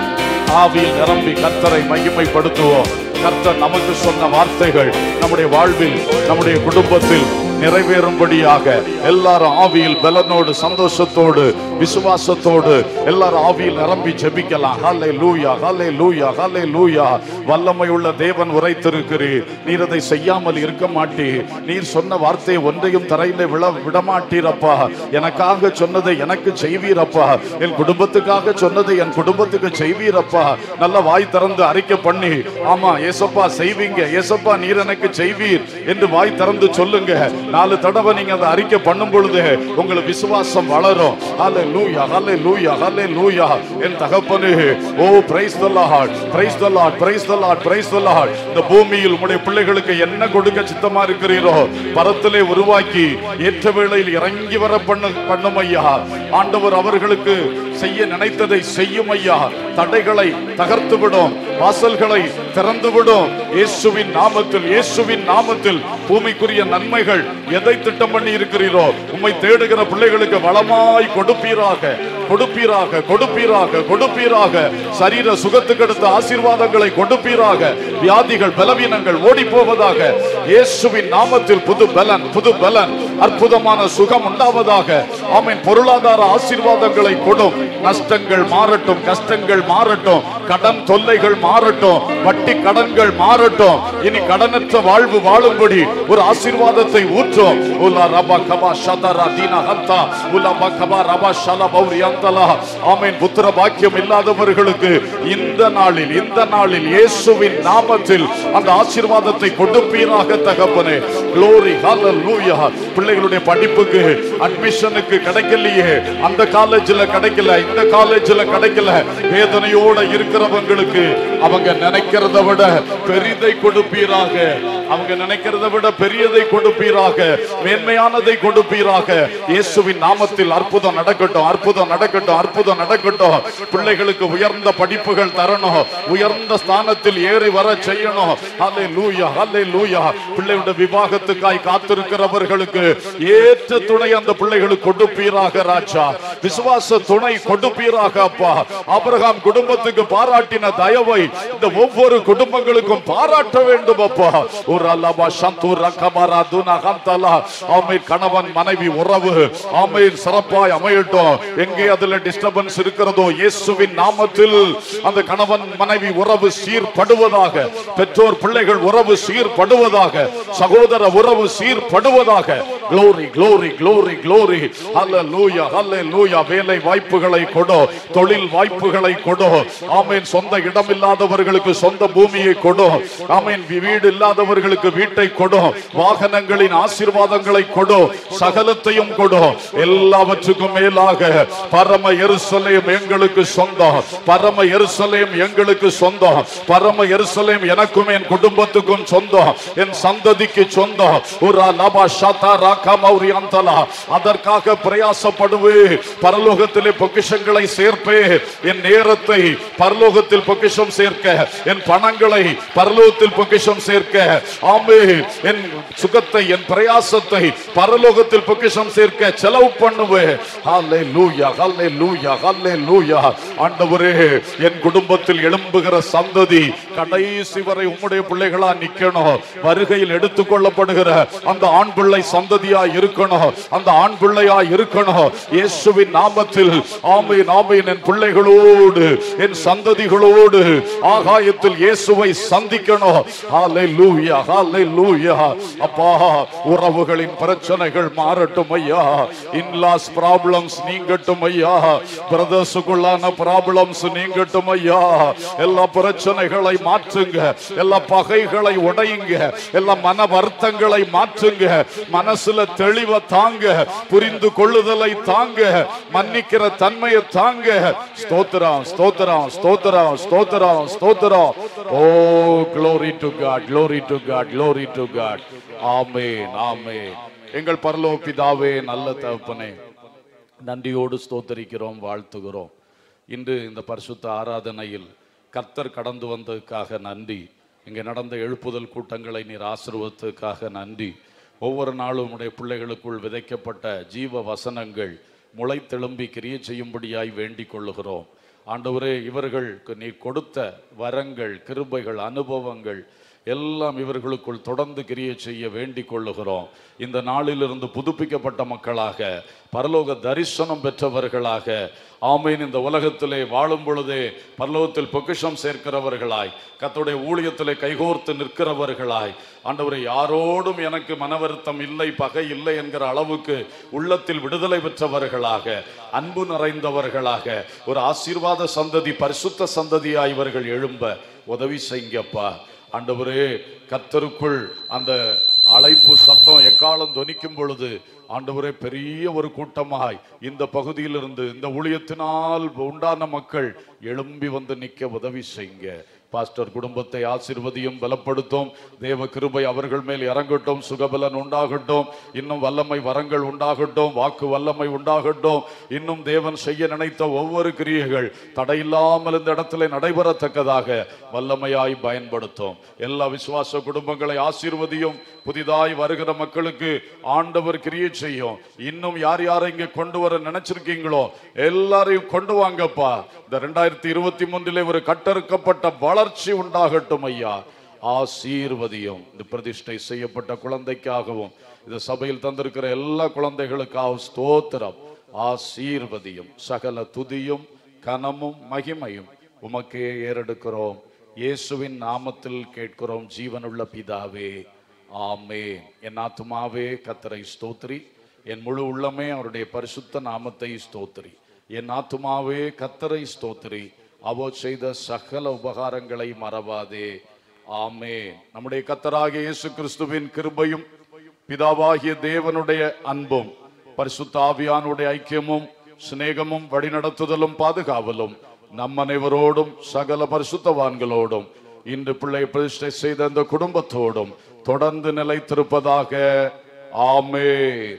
ஆவியில் நிரம்பி கர்த்தரை மகிமைப்படுத்துவோம் கர்த்தர் நமக்கு சொன்ன வார்த்தைகள் நம்முடைய வாழ்வில் நம்முடைய குடும்பத்தில் நிறைவேறும்படியாக எல்லாரும் ஆவியில் பலனோடு சந்தோஷத்தோடு விசுவாசத்தோடு எல்லாரும் ஆவியில் நிரம்பி ஜெபிக்கலாம் ஹல்லே லூயா ஹல்லே லூயா ஹல்லே லூயா வல்லமை உள்ள தேவன் உரைத்திருக்கிறீர் நீர் அதை செய்யாமல் இருக்க மாட்டீர் நீர் சொன்ன வார்த்தையை ஒன்றையும் தரையில விழ விடமாட்டீரப்பா எனக்காக சொன்னதை எனக்கு செய்வீரப்பா என் குடும்பத்துக்காக சொன்னதை என் குடும்பத்துக்கு செய்வீரப்பா நல்ல வாய் திறந்து அறிக்கை பண்ணி ஆமா ஏசப்பா செய்வீங்க ஏசப்பா நீர் எனக்கு செய்வீர் என்று வாய் திறந்து சொல்லுங்க நாலு தடவை நீங்க அதை அறிக்கை பண்ணும் பொழுது உங்களுக்கு விசுவாசம் வளரும் ஹalleluya ஹalleluya ஹalleluya என் தகப்பனே oh praise the lord praise the lord praise the lord praise the lord இந்த பூமியில் உம்முடைய பிள்ளைகளுக்கு என்ன கொடுக்க சித்தமா இருக்கிறீரோ பரத்திலே உருவாக்கி ஏற்ற வேளையில் இறங்கி வர பண்ண பண்ணும் ஐயா ஆண்டவர் அவர்களுக்கு செய்ய நினைத்ததை செய்யும் ஐயா தடைகளை தகர்த்து விடும் வாசல்களை திறந்து விடும் இயேசுவின் நாமத்தில் இயேசுவின் நாமத்தில் பூமிக்குரிய நன்மைகள் எதை திட்டம் பண்ணி இருக்கிறீரோ உம்மை தேடுகிற பிள்ளைகளுக்கு வளமாய் கொடுப்பீராக கொடுப்பீராக கொடுப்பீராக கொடுப்பீராக சரீர சுகத்துக்கு அடுத்த ஆசீர்வாதங்களை கொடுப்பீராக வியாதிகள் பலவீனங்கள் ஓடி போவதாக இயேசுவின் நாமத்தில் புது பலன் புது பலன் அற்புதமான சுகம் உண்டாவதாக ஆமென் பொருளாதார ஆசீர்வாதங்களை கொடும் நஷ்டங்கள் மாறட்டும் கஷ்டங்கள் மாறட்டும் கடன் தொல்லைகள் மாறட்டும் வட்டி கடன்கள் மாறட்டும் இனி கடனற்ற வாழ்வு வாழும்படி ஒரு ஆசீர்வாதத்தை ஊற்றும் உலா ரபா கபா ஷதரா தீனா ஹந்தா உலா கபா ரபா ஷலா பௌரி அந்தலா ஆமென் புத்திர பாக்கியம் இல்லாதவர்களுக்கு இந்த நாளில் இந்த நாளில் இயேசுவின் நாமத்தில் அந்த ஆசீர்வாதத்தை கொடுப்பீராக தகப்பனே glory hallelujah பிள்ளைகளுடைய படிப்புக்கு அட்மிஷனுக்கு கிடைக்கலையே அந்த காலேஜ்ல கிடைக்கல இந்த காலேஜ்ல கிடைக்கல வேதனையோட இருக்கிறவங்களுக்கு அவங்க நினைக்கிறத விட பெரிதை கொடுப்பீராக அவங்க நினைக்கிறதை விட பெரியதை கொடுப்பீராக மேன்மையானதை கொடுப்பீராக இயேசுவின் நாமத்தில் அற்புதம் நடக்கட்டும் அற்புதம் நடக்கட்டும் அற்புதம் நடக்கட்டும் பிள்ளைகளுக்கு உயர்ந்த படிப்புகள் தரணும் உயர்ந்த ஸ்தானத்தில் ஏறி வர செய்யணும் அல்லே லூயா அல்லே லூயா பிள்ளையோட விவாகத்துக்காய் காத்திருக்கிறவர்களுக்கு ஏற்ற துணை அந்த பிள்ளைகளுக்கு கொடுப்பீராக ராஜா விசுவாச துணை கொடுப்பீராக அப்பா ஆபிரகாம் குடும்பத்துக்கு பாராட்டின தயவை இந்த ஒவ்வொரு குடும்பங்களுக்கும் பாராட்ட வேண்டும் அப்பா ஒரு அல்லபா சந்தூர் ரக்கமரா துனா கந்தலா ஆமென் கணவன் மனைவி உறவு ஆமென் சிறப்பாய் அமையட்டும் எங்கே அதுல டிஸ்டர்பன்ஸ் இருக்கிறதோ இயேசுவின் நாமத்தில் அந்த கணவன் மனைவி உறவு சீர்படுவதாக பெற்றோர் பிள்ளைகள் உறவு சீர்படுவதாக சகோதர உறவு சீர்படுவதாக glory glory glory glory hallelujah hallelujah வேலை வாய்ப்புகளை கொடு தொழில் வாய்ப்புகளை கொடு ஆமென் சொந்த இடம் இல்லாதவர்களுக்கு சொந்த பூமியை கொடு ஆமென் வீ- வீடு இல்லாதவர்களுக்கு வீட்டை கொடு வாகனங்களின் ஆசீர்வாதங்களை கொடு சகலத்தையும் கொடு எல்லாவற்றுக்கும் மேலாக பரம எருசலேம் எங்களுக்கு சொந்தம் பரம எருசலேம் எங்களுக்கு சொந்தம் பரம எருசலேம் எனக்கும் என் குடும்பத்துக்கும் சொந்தம் என் சந்ததிக்கு சொந்தம் ஒரு லபா ஷதா ராகா மௌரி அந்தலா அதற்காக பிரயாசப்படுவே பரலோகத்திலே பொக்கிஷங்களை சேர்ப்பே என் நேரத்தை பரலோகத்தில் பொக்கிஷம் சேர்க்க என் பணங்களை பரலோகத்தில் பொக்கிஷம் சேர்க்க ஆமே என் சுகத்தை என் பிரயாசத்தை பரலோகத்தில் பொக்கிஷம் சேர்க்க செலவு பண்ணுவேன் ஹalleluya ஹalleluya ஹalleluya ஆண்டவரே என் குடும்பத்தில் எழும்புகிற சந்ததி கடைசி வரை உம்முடைய பிள்ளைகளா நிக்கணும் வருகையில் எடுத்துக்கொள்ளப்படுகிற அந்த ஆண் பிள்ளை சந்ததியா இருக்கணும் அந்த ஆண் பிள்ளையா இருக்கணும் இயேசுவின் நாமத்தில் ஆமென் ஆமென் என் பிள்ளைகளோடு என் சந்ததிகளோடு ஆகாயத்தில் இயேசுவை சந்திக்கணும் ஹalleluya ஹalleluya அப்பா உறவுகளின் பிரச்சனைகள் மாறட்டும் ஐயா இன்லாஸ் ப்ராப்ளம்ஸ் நீங்கட்டும் ஐயா பிரதர்ஸுக்குள்ளான ப்ராப்ளம்ஸ் நீங்கட்டும் ஐயா எல்லா பிரச்சனைகளை மாற்றுங்க எல்லா பகைகளை உடையுங்க எல்லா மன வருத்தங்களை மாற்றுங்க மனசுல தெளிவை தாங்க புரிந்து கொள்ளுதலை தாங்க மன்னிக்கிற தன்மையை தாங்க ஸ்தோத்திரம் ஸ்தோத்திரம் ஸ்தோத்திரம் ஸ்தோத்திரம் ஸ்தோத்திரம் ஓ glory to God glory to God glory to God ஆமென் ஆமென் எங்கள் பரலோக பிதாவே நல்ல தகப்பனே நன்றியோடு ஸ்தோத்தரிக்கிறோம் வாழ்த்துகிறோம் இன்று இந்த பரிசுத்த ஆராதனையில் கர்த்தர் கடந்து வந்ததுக்காக நன்றி இங்கே நடந்த எழுப்புதல் கூட்டங்களை நீர் ஆசீர்வதற்காக நன்றி ஒவ்வொரு நாளும் உடைய பிள்ளைகளுக்குள் விதைக்கப்பட்ட ஜீவ வசனங்கள் முளைத்தெழும்பி கிரியை செய்யும்படியாய் வேண்டிக் கொள்ளுகிறோம் ஆண்டவரே இவர்களுக்கு நீ கொடுத்த வரங்கள் கிருபைகள் அனுபவங்கள் எல்லாம் இவர்களுக்குள் தொடர்ந்து கிரியை செய்ய வேண்டிக் கொள்ளுகிறோம் இந்த நாளிலிருந்து புதுப்பிக்கப்பட்ட மக்களாக பரலோக தரிசனம் பெற்றவர்களாக ஆமீன் இந்த உலகத்திலே வாழும் பொழுதே பரலோகத்தில் பொக்கிஷம் சேர்க்கிறவர்களாய் கர்த்தருடைய ஊழியத்திலே கைகோர்த்து நிற்கிறவர்களாய் ஆண்டவரை யாரோடும் எனக்கு மனவருத்தம் இல்லை பகை இல்லை என்கிற அளவுக்கு உள்ளத்தில் விடுதலை பெற்றவர்களாக அன்பு நிறைந்தவர்களாக ஒரு ஆசீர்வாத சந்ததி பரிசுத்த சந்ததியாய் இவர்கள் எழும்ப உதவி செய்யுங்கப்பா ஆண்டவரே கர்த்தருக்குள் அந்த அழைப்பு சத்தம் எக்காலம் தொனிக்கும் பொழுது ஆண்டவரே பெரிய ஒரு கூட்டமாய் இந்த பகுதியிலிருந்து இந்த ஊழியத்தினால் உண்டான மக்கள் எழும்பி வந்து நிற்க உதவி செய்யுங்க பாஸ்டர் குடும்பத்தை ஆசீர்வதியும் பலப்படுத்தும் தேவ கிருபை அவர்கள் மேல் இறங்கட்டும் சுகபலன் உண்டாகட்டும் இன்னும் வல்லமை வரங்கள் உண்டாகட்டும் வாக்கு வல்லமை உண்டாகட்டும் இன்னும் தேவன் செய்ய நினைத்த ஒவ்வொரு கிரியைகள் தடையில்லாமல் இந்த இடத்துல நடைபெறத்தக்கதாக வல்லமையாய் பயன்படுத்தும் எல்லா விசுவாச குடும்பங்களை ஆசீர்வதியும் புதிதாய் வருகிற மக்களுக்கு ஆண்டவர் கிரியை செய்யும் இன்னும் யார் யாரை இங்க கொண்டு வர நினைச்சிருக்கீங்களோ எல்லாரையும் கொண்டு வாங்கப்பா இந்த ரெண்டாயிரத்தி இருபத்தி மூன்றிலே ஒரு கட்டறுக்கப்பட்ட வளர்ச்சி உண்டாகட்டும் ஐயா ஆசீர்வதியும் இந்த பிரதிஷ்டை செய்யப்பட்ட குழந்தைக்காகவும் இந்த சபையில் தந்திருக்கிற எல்லா குழந்தைகளுக்காகவும் ஸ்தோத்திரம் ஆசீர்வதியும் சகல துதியும் கனமும் மகிமையும் உமக்கே ஏறெடுக்கிறோம் இயேசுவின் நாமத்தில் கேட்கிறோம் ஜீவனுள்ள பிதாவே ஆமே என் ஆத்துமாவே கத்தரை ஸ்தோத்திரி என் முழு உள்ளமே அவருடைய பரிசுத்த நாமத்தை ஸ்தோத்திரி என் ஆத்துமாவே கத்தரை ஸ்தோத்திரி அவோ செய்த சகல உபகாரங்களை மறவாதே ஆமே நம்முடைய கத்தராகிய இயேசு கிறிஸ்துவின் கிருபையும் பிதாவாகிய தேவனுடைய அன்பும் பரிசுத்த ஆவியானுடைய ஐக்கியமும் சிநேகமும் வழிநடத்துதலும் பாதுகாவலும் நம் அனைவரோடும் சகல பரிசுத்தவான்களோடும் இன்று பிள்ளை பிரதிஷ்டை செய்த அந்த குடும்பத்தோடும் தொடர்ந்து நிலைத்திருப்பதாக ஆமே